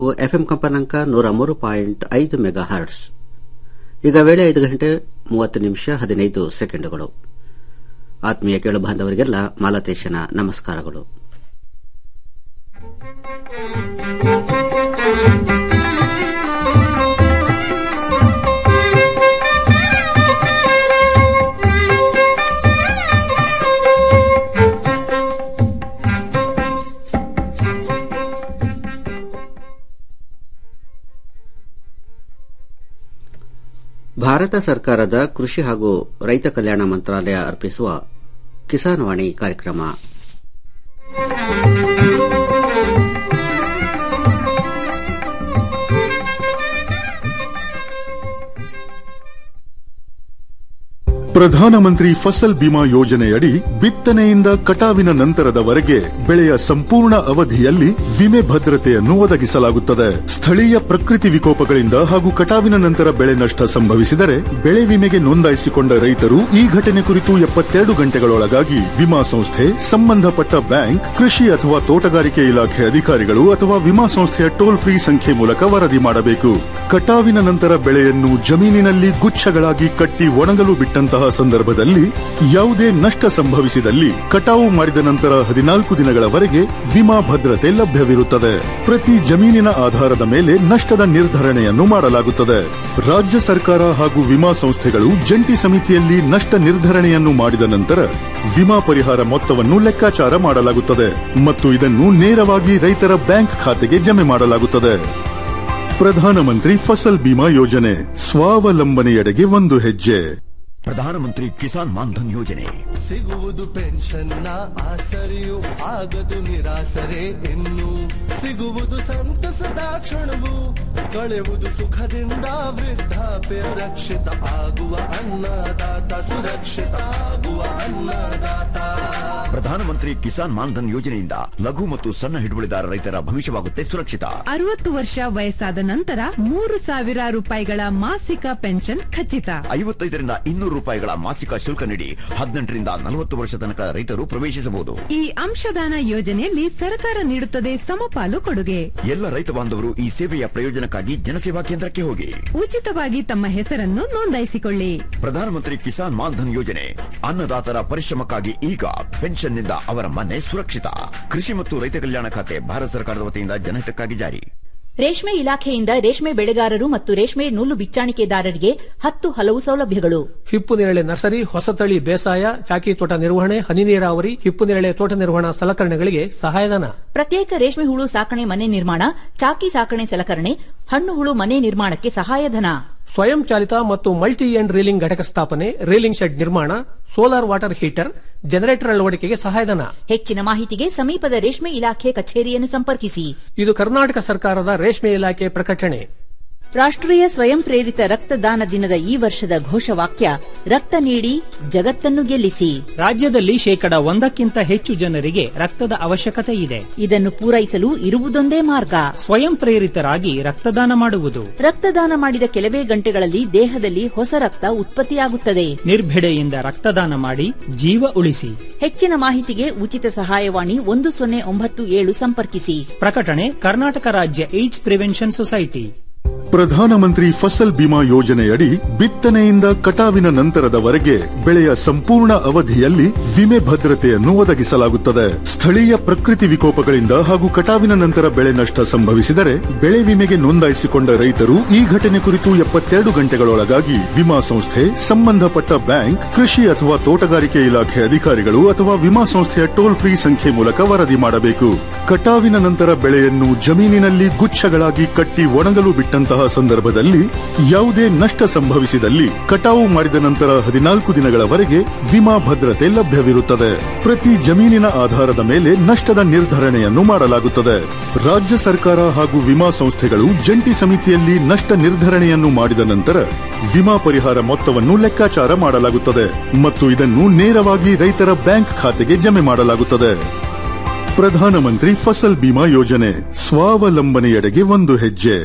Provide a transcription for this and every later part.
FM ಕಂಪನಾಂಕ ನೂರ ಮೂರು ಪಾಯಿಂಟ್ ಐದು ಮೆಗಾ ಹರ್ಟ್ಸ್ ಈಗ ವೇಳೆ ಐದು ಗಂಟೆ ಮೂವತ್ತು ನಿಮಿಷ ಹದಿನೈದು ಸೆಕೆಂಡುಗಳು ಆತ್ಮೀಯ ಕೇಳು ಬಾಂಧವರಿಗೆಲ್ಲ ಮಾಲತೇಶನ ನಮಸ್ಕಾರಗಳು ಭಾರತ ಸರ್ಕಾರದ ಕೃಷಿ ಹಾಗೂ ರೈತ ಕಲ್ಯಾಣ ಮಂತ್ರಾಲಯ ಅರ್ಪಿಸುವ ಕಿಸಾನ್ ವಾಣಿ ಕಾರ್ಯಕ್ರಮ ಪ್ರಧಾನಮಂತ್ರಿ ಫಸಲ್ ಬಿಮಾ ಯೋಜನೆಯಡಿ ಬಿತ್ತನೆಯಿಂದ ಕಟಾವಿನ ನಂತರದವರೆಗೆ ಬೆಳೆಯ ಸಂಪೂರ್ಣ ಅವಧಿಯಲ್ಲಿ ವಿಮೆ ಭದ್ರತೆಯನ್ನು ಒದಗಿಸಲಾಗುತ್ತದೆ ಸ್ಥಳೀಯ ಪ್ರಕೃತಿ ವಿಕೋಪಗಳಿಂದ ಹಾಗೂ ಕಟಾವಿನ ನಂತರ ಬೆಳೆ ನಷ್ಟ ಸಂಭವಿಸಿದರೆ ಬೆಳೆ ವಿಮೆಗೆ ನೋಂದಾಯಿಸಿಕೊಂಡ ರೈತರು ಈ ಘಟನೆ ಕುರಿತು ಎಪ್ಪತ್ತೆರಡು ಗಂಟೆಗಳೊಳಗಾಗಿ ವಿಮಾ ಸಂಸ್ಥೆ ಸಂಬಂಧಪಟ್ಟ ಬ್ಯಾಂಕ್ ಕೃಷಿ ಅಥವಾ ತೋಟಗಾರಿಕೆ ಇಲಾಖೆ ಅಧಿಕಾರಿಗಳು ಅಥವಾ ವಿಮಾ ಸಂಸ್ಥೆಯ ಟೋಲ್ ಫ್ರೀ ಸಂಖ್ಯೆ ಮೂಲಕ ವರದಿ ಮಾಡಬೇಕು ಕಟಾವಿನ ನಂತರ ಬೆಳೆಯನ್ನು ಜಮೀನಿನಲ್ಲಿ ಗುಚ್ಛಗಳಾಗಿ ಕಟ್ಟಿ ಒಣಗಲು ಬಿಟ್ಟಂತಹ ಸಂದರ್ಭದಲ್ಲಿ ಯಾವುದೇ ನಷ್ಟ ಸಂಭವಿಸಿದಲ್ಲಿ ಕಟಾವು ಮಾಡಿದ ನಂತರ ಹದಿನಾಲ್ಕು ದಿನಗಳವರೆಗೆ ವಿಮಾ ಭದ್ರತೆ ಲಭ್ಯವಿರುತ್ತದೆ ಪ್ರತಿ ಜಮೀನಿನ ಆಧಾರದ ಮೇಲೆ ನಷ್ಟದ ನಿರ್ಧರಣೆಯನ್ನು ಮಾಡಲಾಗುತ್ತದೆ ರಾಜ್ಯ ಸರ್ಕಾರ ಹಾಗೂ ವಿಮಾ ಸಂಸ್ಥೆಗಳು ಜಂಟಿ ಸಮಿತಿಯಲ್ಲಿ ನಷ್ಟ ನಿರ್ಧರಣೆಯನ್ನು ಮಾಡಿದ ನಂತರ ವಿಮಾ ಪರಿಹಾರ ಮೊತ್ತವನ್ನು ಲೆಕ್ಕಾಚಾರ ಮಾಡಲಾಗುತ್ತದೆ ಮತ್ತು ಇದನ್ನು ನೇರವಾಗಿ ರೈತರ ಬ್ಯಾಂಕ್ ಖಾತೆಗೆ ಜಮೆ ಮಾಡಲಾಗುತ್ತದೆ ಪ್ರಧಾನಮಂತ್ರಿ ಫಸಲ್ ಬಿಮಾ ಯೋಜನೆ ಸ್ವಾವಲಂಬನೆಯೆಡೆಗೆ ಒಂದು ಹೆಜ್ಜೆ ಪ್ರಧಾನಮಂತ್ರಿ ಕಿಸಾನ್ ಮಾನ್ಧನ್ ಯೋಜನೆ ಸಿಗುವುದು ಪೆನ್ಷನ್ನ ಆಸರೆಯು ಆಗದು ನಿರಾಸರೆ ಇನ್ನು ಸಿಗುವುದು ಸಂತಸದ ಕ್ಷಣವು ಕಳೆವುದು ಸುಖದಿಂದ ವೃದ್ಧಾಪ್ಯ ರಕ್ಷಿತ ಆಗುವ ಅನ್ನದಾತ ಸುರಕ್ಷಿತ ಆಗುವ ಅನ್ನದಾತ ಪ್ರಧಾನಮಂತ್ರಿ ಕಿಸಾನ್ ಮಾನ್ಧನ್ ಯೋಜನೆಯಿಂದ ಲಘು ಮತ್ತು ಸಣ್ಣ ಹಿಡುವಳಿದಾರ ರೈತರ ಭವಿಷ್ಯವಾಗುತ್ತೆ ಸುರಕ್ಷಿತ ಅರವತ್ತು ವರ್ಷ ವಯಸ್ಸಾದ ನಂತರ ಮೂರು ಸಾವಿರ ರೂಪಾಯಿಗಳ ಮಾಸಿಕ ಪೆನ್ಷನ್ ಖಚಿತ ಐವತ್ತೈದರಿಂದ ಇನ್ನೂರು ರೂಪಾಯಿಗಳ ಮಾಸಿಕ ಶುಲ್ಕ ನೀಡಿ ಹದಿನೆಂಟರಿಂದ ನಲವತ್ತು ವರ್ಷ ತನಕ ರೈತರು ಪ್ರವೇಶಿಸಬಹುದು ಈ ಅಂಶದಾನ ಯೋಜನೆಯಲ್ಲಿ ಸರ್ಕಾರ ನೀಡುತ್ತದೆ ಸಮಪಾಲು ಕೊಡುಗೆ ಎಲ್ಲ ರೈತ ಬಾಂಧವರು ಈ ಸೇವೆಯ ಪ್ರಯೋಜನಕ್ಕಾಗಿ ಜನಸೇವಾ ಕೇಂದ್ರಕ್ಕೆ ಹೋಗಿ ಉಚಿತವಾಗಿ ತಮ್ಮ ಹೆಸರನ್ನು ನೋಂದಾಯಿಸಿಕೊಳ್ಳಿ ಪ್ರಧಾನಮಂತ್ರಿ ಕಿಸಾನ್ ಮಾನ್ಧನ್ ಯೋಜನೆ ಅನ್ನದಾತರ ಪರಿಶ್ರಮಕ್ಕಾಗಿ ಈಗ ಪೆನ್ಷನ್ನಿಂದ ಅವರ ಮನೆ ಸುರಕ್ಷಿತ ಕೃಷಿ ಮತ್ತು ರೈತ ಕಲ್ಯಾಣ ಖಾತೆ ಭಾರತ ಸರ್ಕಾರದ ವತಿಯಿಂದ ಜನಹಿತಕ್ಕಾಗಿ ಜಾರಿ ರೇಷ್ಮೆ ಇಲಾಖೆಯಿಂದ ರೇಷ್ಮೆ ಬೆಳೆಗಾರರು ಮತ್ತು ರೇಷ್ಮೆ ನೂಲು ಬಿಚ್ಚಾಣಿಕೆದಾರರಿಗೆ ಹತ್ತು ಹಲವು ಸೌಲಭ್ಯಗಳು ಹಿಪ್ಪು ನೇರಳೆ ನರ್ಸರಿ ಹೊಸತಳಿ ಬೇಸಾಯ ಚಾಕಿ ತೋಟ ನಿರ್ವಹಣೆ ಹನಿ ನೀರಾವರಿ ಹಿಪ್ಪು ನೇರಳೆ ತೋಟ ನಿರ್ವಹಣಾ ಸಲಕರಣೆಗಳಿಗೆ ಸಹಾಯಧನ ಪ್ರತ್ಯೇಕ ರೇಷ್ಮೆ ಹುಳು ಸಾಕಣೆ ಮನೆ ನಿರ್ಮಾಣ ಚಾಕಿ ಸಾಕಣೆ ಸಲಕರಣೆ ಹಣ್ಣು ಹುಳು ಮನೆ ನಿರ್ಮಾಣಕ್ಕೆ ಸಹಾಯಧನ ಸ್ವಯಂ ಚಾಲಿತ ಮತ್ತು ಮಲ್ಟಿ ಎಂಡ್ ರೀಲಿಂಗ್ ಘಟಕ ಸ್ಥಾಪನೆ ರೀಲಿಂಗ್ ಶೆಡ್ ನಿರ್ಮಾಣ ಸೋಲಾರ್ ವಾಟರ್ ಹೀಟರ್ ಜನರೇಟರ್ ಅಳವಡಿಕೆಗೆ ಸಹಾಯಧನ ಹೆಚ್ಚಿನ ಮಾಹಿತಿಗೆ ಸಮೀಪದ ರೇಷ್ಮೆ ಇಲಾಖೆ ಕಚೇರಿಯನ್ನು ಸಂಪರ್ಕಿಸಿ ಇದು ಕರ್ನಾಟಕ ಸರ್ಕಾರದ ರೇಷ್ಮೆ ಇಲಾಖೆ ಪ್ರಕಟಣೆ ರಾಷ್ಟ್ರೀಯ ಸ್ವಯಂ ಪ್ರೇರಿತ ರಕ್ತದಾನ ದಿನದ ಈ ವರ್ಷದ ಘೋಷವಾಕ್ಯ ರಕ್ತ ನೀಡಿ ಜಗತ್ತನ್ನು ಗೆಲ್ಲಿಸಿ ರಾಜ್ಯದಲ್ಲಿ ಶೇಕಡ ಒಂದಕ್ಕಿಂತ ಹೆಚ್ಚು ಜನರಿಗೆ ರಕ್ತದ ಅವಶ್ಯಕತೆ ಇದೆ ಇದನ್ನು ಪೂರೈಸಲು ಇರುವುದೊಂದೇ ಮಾರ್ಗ ಸ್ವಯಂ ಪ್ರೇರಿತರಾಗಿ ರಕ್ತದಾನ ಮಾಡುವುದು ರಕ್ತದಾನ ಮಾಡಿದ ಕೆಲವೇ ಗಂಟೆಗಳಲ್ಲಿ ದೇಹದಲ್ಲಿ ಹೊಸ ರಕ್ತ ಉತ್ಪತ್ತಿಯಾಗುತ್ತದೆ ನಿರ್ಭಿಡೆಯಿಂದ ರಕ್ತದಾನ ಮಾಡಿ ಜೀವ ಉಳಿಸಿ ಹೆಚ್ಚಿನ ಮಾಹಿತಿಗೆ ಉಚಿತ ಸಹಾಯವಾಣಿ ಒಂದು ಸೊನ್ನೆ ಒಂಬತ್ತು ಏಳು ಸಂಪರ್ಕಿಸಿ ಪ್ರಕಟಣೆ ಕರ್ನಾಟಕ ರಾಜ್ಯ ಏಡ್ಸ್ ಪ್ರಿವೆನ್ಷನ್ ಸೊಸೈಟಿ ಪ್ರಧಾನಮಂತ್ರಿ ಫಸಲ್ ಬಿಮಾ ಯೋಜನೆಯಡಿ ಬಿತ್ತನೆಯಿಂದ ಕಟಾವಿನ ನಂತರದವರೆಗೆ ಬೆಳೆಯ ಸಂಪೂರ್ಣ ಅವಧಿಯಲ್ಲಿ ವಿಮೆ ಭದ್ರತೆಯನ್ನು ಒದಗಿಸಲಾಗುತ್ತದೆ ಸ್ಥಳೀಯ ಪ್ರಕೃತಿ ವಿಕೋಪಗಳಿಂದ ಹಾಗೂ ಕಟಾವಿನ ನಂತರ ಬೆಳೆ ನಷ್ಟ ಸಂಭವಿಸಿದರೆ ಬೆಳೆ ವಿಮೆಗೆ ನೋಂದಾಯಿಸಿಕೊಂಡ ರೈತರು ಈ ಘಟನೆ ಕುರಿತು ಎಪ್ಪತ್ತೆರಡು ಗಂಟೆಗಳೊಳಗಾಗಿ ವಿಮಾ ಸಂಸ್ಥೆ ಸಂಬಂಧಪಟ್ಟ ಬ್ಯಾಂಕ್ ಕೃಷಿ ಅಥವಾ ತೋಟಗಾರಿಕೆ ಇಲಾಖೆ ಅಧಿಕಾರಿಗಳು ಅಥವಾ ವಿಮಾ ಸಂಸ್ಥೆಯ ಟೋಲ್ ಫ್ರೀ ಸಂಖ್ಯೆ ಮೂಲಕ ವರದಿ ಮಾಡಬೇಕು ಕಟಾವಿನ ನಂತರ ಬೆಳೆಯನ್ನು ಜಮೀನಿನಲ್ಲಿ ಗುಚ್ಛಗಳಾಗಿ ಕಟ್ಟಿ ಒಣಗಲು ಬಿಟ್ಟಂತಹ ಸಂದರ್ಭದಲ್ಲಿ ಯಾವುದೇ ನಷ್ಟ ಸಂಭವಿಸಿದಲ್ಲಿ ಕಟಾವು ಮಾಡಿದ ನಂತರ ಹದಿನಾಲ್ಕು ದಿನಗಳವರೆಗೆ ವಿಮಾ ಭದ್ರತೆ ಲಭ್ಯವಿರುತ್ತದೆ ಪ್ರತಿ ಜಮೀನಿನ ಆಧಾರದ ಮೇಲೆ ನಷ್ಟದ ನಿರ್ಧರಣೆಯನ್ನು ಮಾಡಲಾಗುತ್ತದೆ ರಾಜ್ಯ ಸರ್ಕಾರ ಹಾಗೂ ವಿಮಾ ಸಂಸ್ಥೆಗಳು ಜಂಟಿ ಸಮಿತಿಯಲ್ಲಿ ನಷ್ಟ ನಿರ್ಧರಣೆಯನ್ನು ಮಾಡಿದ ನಂತರ ವಿಮಾ ಪರಿಹಾರ ಮೊತ್ತವನ್ನು ಲೆಕ್ಕಾಚಾರ ಮಾಡಲಾಗುತ್ತದೆ ಮತ್ತು ಇದನ್ನು ನೇರವಾಗಿ ರೈತರ ಬ್ಯಾಂಕ್ ಖಾತೆಗೆ ಜಮೆ ಮಾಡಲಾಗುತ್ತದೆ ಪ್ರಧಾನಮಂತ್ರಿ ಫಸಲ್ ಬಿಮಾ ಯೋಜನೆ ಸ್ವಾವಲಂಬನೆಯೆಡೆಗೆ ಒಂದು ಹೆಜ್ಜೆ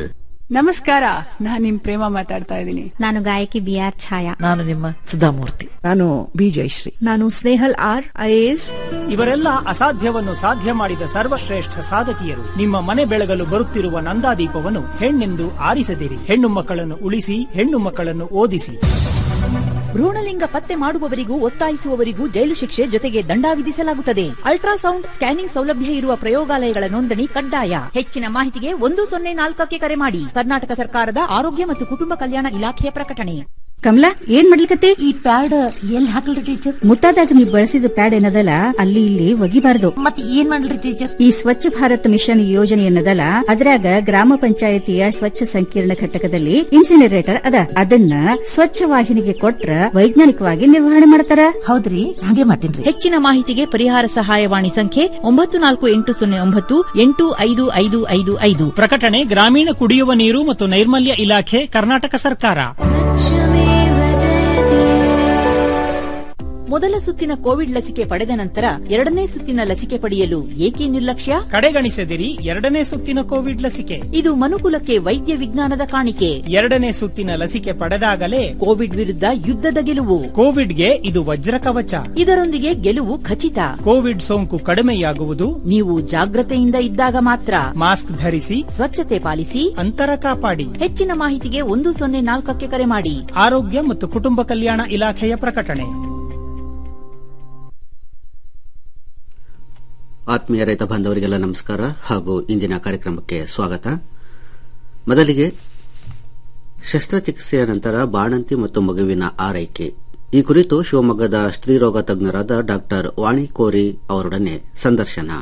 ನಮಸ್ಕಾರ ನಾನ್ ನಿಮ್ ಪ್ರೇಮ ಮಾತಾಡ್ತಾ ಇದ್ದೀನಿ ನಾನು ಗಾಯಕಿ ಬಿ ಆರ್ ಛಾಯಾ ನಾನು ನಿಮ್ಮ ಸುಧಾಮೂರ್ತಿ ನಾನು ಬಿ ಜಯಶ್ರೀ ನಾನು ಸ್ನೇಹಲ್ ಆರ್ ಐಎಎಸ್ ಇವರೆಲ್ಲ ಅಸಾಧ್ಯವನ್ನು ಸಾಧ್ಯ ಮಾಡಿದ ಸರ್ವಶ್ರೇಷ್ಠ ಸಾಧಕಿಯರು ನಿಮ್ಮ ಮನೆ ಬೆಳಗಲು ಬರುತ್ತಿರುವ ನಂದಾದೀಪವನ್ನು ಹೆಣ್ಣೆಂದು ಆರಿಸದಿರಿ ಹೆಣ್ಣು ಮಕ್ಕಳನ್ನು ಉಳಿಸಿ ಹೆಣ್ಣು ಮಕ್ಕಳನ್ನು ಓದಿಸಿ ಭ್ರೂಣಲಿಂಗ ಪತ್ತೆ ಮಾಡುವವರಿಗೂ ಒತ್ತಾಯಿಸುವವರಿಗೂ ಜೈಲು ಶಿಕ್ಷೆ ಜೊತೆಗೆ ದಂಡ ವಿಧಿಸಲಾಗುತ್ತದೆ ಅಲ್ಟ್ರಾಸೌಂಡ್ ಸ್ಕ್ಯಾನಿಂಗ್ ಸೌಲಭ್ಯ ಇರುವ ಪ್ರಯೋಗಾಲಯಗಳ ನೋಂದಣಿ ಕಡ್ಡಾಯ ಹೆಚ್ಚಿನ ಮಾಹಿತಿಗೆ ಒಂದು ಸೊನ್ನೆ ನಾಲ್ಕಕ್ಕೆ ಕರೆ ಮಾಡಿ ಕರ್ನಾಟಕ ಸರ್ಕಾರದ ಆರೋಗ್ಯ ಮತ್ತು ಕುಟುಂಬ ಕಲ್ಯಾಣ ಇಲಾಖೆಯ ಪ್ರಕಟಣೆ ಕಮಲಾ ಏನ್ ಮಾಡ್ಲಿಕತ್ತೆ ಈ ಪ್ಯಾಡ್ ಎಲ್ಲಿ ಹಾಕಲ್ರಿ ಟೀಚರ್ ಮುಟ್ಟಾದಾಗ ನೀವು ಬಳಸಿದ ಪ್ಯಾಡ್ ಏನದಲ್ಲ ಅಲ್ಲಿ ಇಲ್ಲಿ ಒಗಿಬಾರ್ದು ಮತ್ತೆ ಏನ್ ಮಾಡ್ಲಿ ಟೀಚರ್ ಈ ಸ್ವಚ್ಛ ಭಾರತ್ ಮಿಷನ್ ಯೋಜನೆ ಏನದಲ್ಲ ಅದ್ರಾಗ ಗ್ರಾಮ ಪಂಚಾಯತಿಯ ಸ್ವಚ್ಛ ಸಂಕೀರ್ಣ ಘಟಕದಲ್ಲಿ ಇನ್ಸಿನರೇಟರ್ ಅದ ಅದನ್ನ ಸ್ವಚ್ಛ ವಾಹಿನಿಗೆ ಕೊಟ್ರ ವೈಜ್ಞಾನಿಕವಾಗಿ ನಿರ್ವಹಣೆ ಮಾಡ್ತಾರ ಹೌದ್ರಿ ಹಾಗೆ ಮಾಡ್ತೀನಿ ಹೆಚ್ಚಿನ ಮಾಹಿತಿಗೆ ಪರಿಹಾರ ಸಹಾಯವಾಣಿ ಸಂಖ್ಯೆ ಒಂಬತ್ತು ನಾಲ್ಕು ಎಂಟು ಸೊನ್ನೆ ಒಂಬತ್ತು ಎಂಟು ಐದು ಐದು ಐದು ಐದು ಪ್ರಕಟಣೆ ಗ್ರಾಮೀಣ ಕುಡಿಯುವ ನೀರು ಮತ್ತು ನೈರ್ಮಲ್ಯ ಇಲಾಖೆ ಕರ್ನಾಟಕ ಸರ್ಕಾರ ಮೊದಲ ಸುತ್ತಿನ ಕೋವಿಡ್ ಲಸಿಕೆ ಪಡೆದ ನಂತರ ಎರಡನೇ ಸುತ್ತಿನ ಲಸಿಕೆ ಪಡೆಯಲು ಏಕೆ ನಿರ್ಲಕ್ಷ್ಯ ಕಡೆಗಣಿಸದಿರಿ ಎರಡನೇ ಸುತ್ತಿನ ಕೋವಿಡ್ ಲಸಿಕೆ ಇದು ಮನುಕುಲಕ್ಕೆ ವೈದ್ಯ ವಿಜ್ಞಾನದ ಕಾಣಿಕೆ ಎರಡನೇ ಸುತ್ತಿನ ಲಸಿಕೆ ಪಡೆದಾಗಲೇ ಕೋವಿಡ್ ವಿರುದ್ಧ ಯುದ್ಧದ ಗೆಲುವು ಕೋವಿಡ್ಗೆ ಇದು ವಜ್ರ ಕವಚ ಇದರೊಂದಿಗೆ ಗೆಲುವು ಖಚಿತ ಕೋವಿಡ್ ಸೋಂಕು ಕಡಿಮೆಯಾಗುವುದು ನೀವು ಜಾಗ್ರತೆಯಿಂದ ಇದ್ದಾಗ ಮಾತ್ರ ಮಾಸ್ಕ್ ಧರಿಸಿ ಸ್ವಚ್ಛತೆ ಪಾಲಿಸಿ ಅಂತರ ಕಾಪಾಡಿ ಹೆಚ್ಚಿನ ಮಾಹಿತಿಗೆ ಒಂದು ಸೊನ್ನೆ ನಾಲ್ಕಕ್ಕೆ ಕರೆ ಮಾಡಿ ಆರೋಗ್ಯ ಮತ್ತು ಕುಟುಂಬ ಕಲ್ಯಾಣ ಇಲಾಖೆಯ ಪ್ರಕಟಣೆ ಆತ್ಮೀಯ ರೈತ ಬಾಂಧವರಿಗೆಲ್ಲ ನಮಸ್ಕಾರ ಹಾಗೂ ಇಂದಿನ ಕಾರ್ಯಕ್ರಮಕ್ಕೆ ಸ್ವಾಗತ ಮೊದಲಿಗೆ ಶಸ್ತ್ರಚಿಕಿತ್ಸೆಯ ನಂತರ ಬಾಣಂತಿ ಮತ್ತು ಮಗುವಿನ ಆರೈಕೆ ಈ ಕುರಿತು ಶಿವಮೊಗ್ಗದ ಸ್ತ್ರೀರೋಗ ತಜ್ಞರಾದ ಡಾಕ್ಟರ್ ವಾಣಿ ಕೋರಿ ಅವರೊಡನೆ ಸಂದರ್ಶನ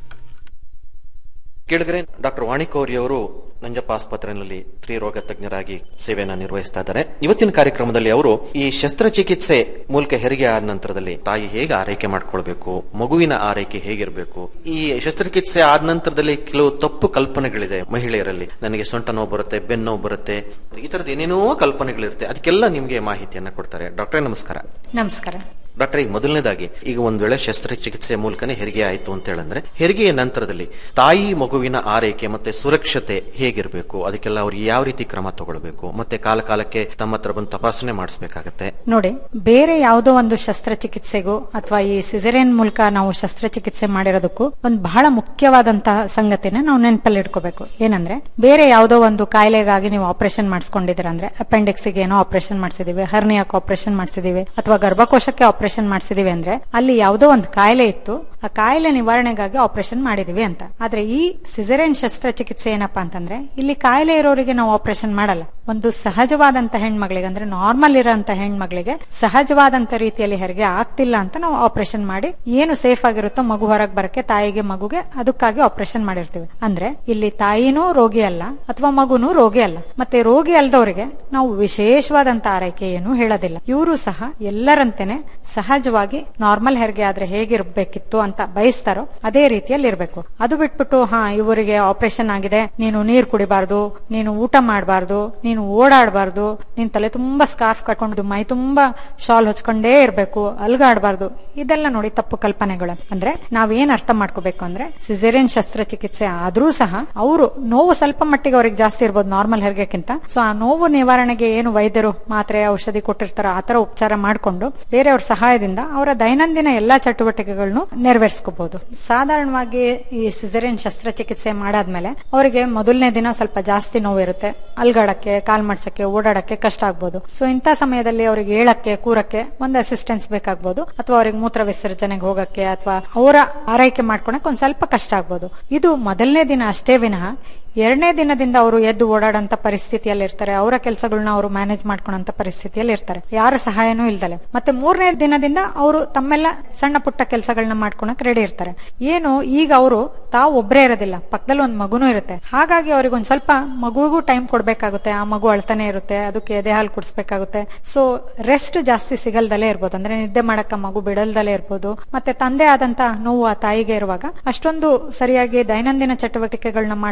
ಕೇಳಿದ್ರೆ ಡಾಕ್ಟರ್ ವಾಣಿಕೌರಿ ಅವರು ನಂಜಪ್ಪ ಆಸ್ಪತ್ರೆಯಲ್ಲಿ ಸ್ತ್ರೀರೋಗ ತಜ್ಞರಾಗಿ ಸೇವೆಯನ್ನು ನಿರ್ವಹಿಸ್ತಾ ಇದ್ದಾರೆ ಇವತ್ತಿನ ಕಾರ್ಯಕ್ರಮದಲ್ಲಿ ಅವರು ಈ ಶಸ್ತ್ರಚಿಕಿತ್ಸೆ ಮೂಲಕ ಹೆರಿಗೆ ಆದ ನಂತರದಲ್ಲಿ ತಾಯಿ ಹೇಗೆ ಆರೈಕೆ ಮಾಡ್ಕೊಳ್ಬೇಕು ಮಗುವಿನ ಆರೈಕೆ ಹೇಗಿರಬೇಕು ಈ ಶಸ್ತ್ರಚಿಕಿತ್ಸೆ ಆದ ನಂತರದಲ್ಲಿ ಕೆಲವು ತಪ್ಪು ಕಲ್ಪನೆಗಳಿದೆ ಮಹಿಳೆಯರಲ್ಲಿ ನನಗೆ ಸೊಂಟ ನೋವು ಬರುತ್ತೆ ಬೆನ್ನು ನೋವು ಬರುತ್ತೆ ಈ ತರದ ಏನೇನೋ ಕಲ್ಪನೆಗಳಿರುತ್ತೆ ಅದಕ್ಕೆಲ್ಲ ನಿಮಗೆ ಮಾಹಿತಿಯನ್ನ ಕೊಡ್ತಾರೆ ಡಾಕ್ಟರ್ ನಮಸ್ಕಾರ ನಮಸ್ಕಾರ ಡಾಕ್ಟರ್ ಈಗ ಮೊದಲನೇದಾಗಿ ಈಗ ಒಂದ್ ವೇಳೆ ಶಸ್ತ್ರಚಿಕಿತ್ಸೆ ಮೂಲಕನೇ ಹೆರಿಗೆ ಆಯ್ತು ಅಂತ ಹೇಳಂದ್ರೆ ಹೆರಿಗೆಯ ನಂತರದಲ್ಲಿ ತಾಯಿ ಮಗುವಿನ ಆರೈಕೆ ಮತ್ತೆ ಸುರಕ್ಷತೆ ಹೇಗಿರಬೇಕು ಅದಕ್ಕೆಲ್ಲ ಅವ್ರು ಯಾವ ರೀತಿ ಕ್ರಮ ತಗೊಳ್ಬೇಕು ಮತ್ತೆ ಕಾಲ ಕಾಲಕ್ಕೆ ತಮ್ಮ ಹತ್ರ ಬಂದು ತಪಾಸಣೆ ಮಾಡಿಸ್ಬೇಕಾಗತ್ತೆ ನೋಡಿ ಬೇರೆ ಯಾವುದೋ ಒಂದು ಶಸ್ತ್ರಚಿಕಿತ್ಸೆಗೂ ಅಥವಾ ಈ ಸಿಸೇರಿಯನ್ ಮೂಲಕ ನಾವು ಶಸ್ತ್ರಚಿಕಿತ್ಸೆ ಮಾಡಿರೋದಕ್ಕೂ ಒಂದು ಬಹಳ ಮುಖ್ಯವಾದಂತಹ ಸಂಗತಿನ ನಾವು ನೆನಪಲ್ಲಿ ಇಟ್ಕೋಬೇಕು ಏನಂದ್ರೆ ಬೇರೆ ಯಾವುದೋ ಒಂದು ಕಾಯಿಲೆಗಾಗಿ ನೀವು ಆಪರೇಷನ್ ಮಾಡಿಸ್ಕೊಂಡಿದ್ದೀರ ಅಂದ್ರೆ ಅಪೆಂಡಿಕ್ಸ್ ಏನೋ ಆಪರೇಷನ್ ಮಾಡಿಸಿದೀವಿ ಹರ್ನಿಯಾಕ್ ಆಪರೇಷನ್ ಮಾಡಿಸಿದೀವಿ ಅಥವಾ ಗರ್ಭಕೋಶಕ್ಕೆ ಆಪರೇಷನ್ ಮಾಡಿಸಿದೀವಿ ಅಂದ್ರೆ ಅಲ್ಲಿ ಯಾವುದೋ ಒಂದು ಕಾಯಿಲೆ ಇತ್ತು ಆ ಕಾಯಿಲೆ ನಿವಾರಣೆಗಾಗಿ ಆಪರೇಷನ್ ಮಾಡಿದೀವಿ ಅಂತ ಆದ್ರೆ ಈ ಸಿಸೇರಿಯನ್ ಶಸ್ತ್ರಚಿಕಿತ್ಸೆ ಏನಪ್ಪಾ ಅಂತಂದ್ರೆ ಇಲ್ಲಿ ಕಾಯಿಲೆ ಇರೋರಿಗೆ ನಾವು ಆಪರೇಷನ್ ಮಾಡಲ್ಲ ಒಂದು ಸಹಜವಾದಂತ ಹೆಣ್ಮಗಳಿಗೆ ಅಂದ್ರೆ ನಾರ್ಮಲ್ ಇರೋಂತ ಹೆಣ್ಮಗಳಿಗೆ ಸಹಜವಾದಂತ ರೀತಿಯಲ್ಲಿ ಹೆರಿಗೆ ಆಗ್ತಿಲ್ಲ ಅಂತ ನಾವು ಆಪರೇಷನ್ ಮಾಡಿ ಏನು ಸೇಫ್ ಆಗಿರುತ್ತೋ ಮಗು ಹೊರಗೆ ಬರಕ್ಕೆ ತಾಯಿಗೆ ಮಗುಗೆ ಅದಕ್ಕಾಗಿ ಆಪರೇಷನ್ ಮಾಡಿರ್ತೀವಿ ಅಂದ್ರೆ ಇಲ್ಲಿ ತಾಯಿನೂ ರೋಗಿ ಅಲ್ಲ ಅಥವಾ ಮಗುನೂ ರೋಗಿ ಅಲ್ಲ ಮತ್ತೆ ರೋಗಿ ಅಲ್ದವರಿಗೆ ನಾವು ವಿಶೇಷವಾದಂತ ಆರೈಕೆ ಏನು ಹೇಳೋದಿಲ್ಲ ಇವರು ಸಹ ಎಲ್ಲರಂತೆನೆ ಸಹಜವಾಗಿ ನಾರ್ಮಲ್ ಹೆರಿಗೆ ಆದ್ರೆ ಹೇಗಿರ್ಬೇಕಿತ್ತು ಅಂತ ಬಯಸ್ತಾರೋ ಅದೇ ರೀತಿಯಲ್ಲಿ ಇರ್ಬೇಕು ಅದು ಬಿಟ್ಬಿಟ್ಟು ಹಾ ಇವರಿಗೆ ಆಪರೇಷನ್ ಆಗಿದೆ ನೀನು ನೀರ್ ಕುಡಿಬಾರ್ದು ನೀನು ಊಟ ಮಾಡಬಾರ್ದು ನೀನು ಓಡಾಡಬಾರ್ದು ನೀನ್ ತಲೆ ತುಂಬಾ ಸ್ಕಾರ್ಫ್ ಕಟ್ಕೊಂಡು ಮೈ ತುಂಬಾ ಶಾಲ್ ಹೊಚ್ಕೊಂಡೇ ಇರ್ಬೇಕು ಅಲ್ಗಾಡ್ಬಾರ್ದು ಇದೆಲ್ಲ ನೋಡಿ ತಪ್ಪು ಕಲ್ಪನೆಗಳು ಅಂದ್ರೆ ನಾವೇನ್ ಅರ್ಥ ಮಾಡ್ಕೋಬೇಕು ಅಂದ್ರೆ ಸಿಸೇರಿಯನ್ ಶಸ್ತ್ರಚಿಕಿತ್ಸೆ ಆದ್ರೂ ಸಹ ಅವರು ನೋವು ಸ್ವಲ್ಪ ಮಟ್ಟಿಗೆ ಅವ್ರಿಗೆ ಜಾಸ್ತಿ ಇರ್ಬೋದು ನಾರ್ಮಲ್ ಹೆರಿಗೆಕ್ಕಿಂತ ಸೊ ಆ ನೋವು ನಿವಾರಣೆಗೆ ಏನು ವೈದ್ಯರು ಮಾತ್ರೆ ಔಷಧಿ ಕೊಟ್ಟಿರ್ತಾರೋ ಆತರ ಉಪಚಾರ ಮಾಡ್ಕೊಂಡು ಬೇರೆಯವ್ರ ಸಹಾಯದಿಂದ ಅವರ ದೈನಂದಿನ ಎಲ್ಲಾ ಚಟುವಟಿಕೆಗಳನ್ನು ನೆರವೇರಿಸ್ಕೋಬಹುದು ಸಾಧಾರಣವಾಗಿ ಈ ಸಿಸೇರಿಯನ್ ಶಸ್ತ್ರಚಿಕಿತ್ಸೆ ಮಾಡಾದ್ಮೇಲೆ ಅವರಿಗೆ ಮೊದಲನೇ ದಿನ ಸ್ವಲ್ಪ ಜಾಸ್ತಿ ನೋವು ಇರುತ್ತೆ ಅಲ್ಗಾಡಕ್ಕೆ ಕಾಲ್ ಮಾಡ್ಸಕ್ಕೆ ಓಡಾಡಕ್ಕೆ ಕಷ್ಟ ಆಗ್ಬೋದು ಸೊ ಇಂಥ ಸಮಯದಲ್ಲಿ ಅವ್ರಿಗೆ ಏಳಕ್ಕೆ ಕೂರಕ್ಕೆ ಒಂದು ಅಸಿಸ್ಟೆನ್ಸ್ ಬೇಕಾಗ್ಬೋದು ಅಥವಾ ಅವ್ರಿಗೆ ಮೂತ್ರ ವಿಸರ್ಜನೆಗೆ ಹೋಗಕ್ಕೆ ಅಥವಾ ಅವರ ಆರೈಕೆ ಮಾಡ್ಕೊಳಕ್ ಒಂದ್ ಸ್ವಲ್ಪ ಕಷ್ಟ ಆಗ್ಬೋದು ಇದು ಮೊದಲನೇ ದಿನ ಅಷ್ಟೇ ವಿನಃ ಎರಡನೇ ದಿನದಿಂದ ಅವರು ಎದ್ದು ಓಡಾಡಂತ ಪರಿಸ್ಥಿತಿಯಲ್ಲಿ ಇರ್ತಾರೆ ಅವರ ಕೆಲಸಗಳನ್ನ ಅವರು ಮ್ಯಾನೇಜ್ ಮಾಡ್ಕೊಳಂತ ಪರಿಸ್ಥಿತಿಯಲ್ಲಿ ಇರ್ತಾರೆ ಯಾರ ಸಹಾಯನೂ ಇಲ್ದಲೆ ಮತ್ತೆ ಮೂರನೇ ದಿನದಿಂದ ಅವರು ತಮ್ಮೆಲ್ಲ ಸಣ್ಣ ಪುಟ್ಟ ಕೆಲಸಗಳನ್ನ ಮಾಡ್ಕೊಳಕ್ ರೆಡಿ ಇರ್ತಾರೆ ಏನು ಈಗ ಅವರು ತಾವು ಒಬ್ಬರೇ ಇರೋದಿಲ್ಲ ಪಕ್ಕದಲ್ಲಿ ಒಂದ್ ಮಗುನೂ ಇರುತ್ತೆ ಹಾಗಾಗಿ ಅವ್ರಿಗೆ ಒಂದ್ ಸ್ವಲ್ಪ ಮಗುವಿಗೂ ಟೈಮ್ ಕೊಡ್ಬೇಕಾಗುತ್ತೆ ಆ ಮಗು ಅಳ್ತಾನೆ ಇರುತ್ತೆ ಅದಕ್ಕೆ ಎದೆ ಹಾಲು ಕುಡಿಸ್ಬೇಕಾಗುತ್ತೆ ಸೊ ರೆಸ್ಟ್ ಜಾಸ್ತಿ ಸಿಗಲ್ದಲೇ ಇರ್ಬೋದು ಅಂದ್ರೆ ನಿದ್ದೆ ಮಾಡಕ್ಕ ಮಗು ಬಿಡಲ್ದಲೇ ಇರ್ಬೋದು ಮತ್ತೆ ತಂದೆ ಆದಂತ ನೋವು ಆ ತಾಯಿಗೆ ಇರುವಾಗ ಅಷ್ಟೊಂದು ಸರಿಯಾಗಿ ದೈನಂದಿನ ಚಟುವಟಿಕೆಗಳನ್ನ ಮಾಡ್ಕೊಳಕ್ ಒಂಚೂರು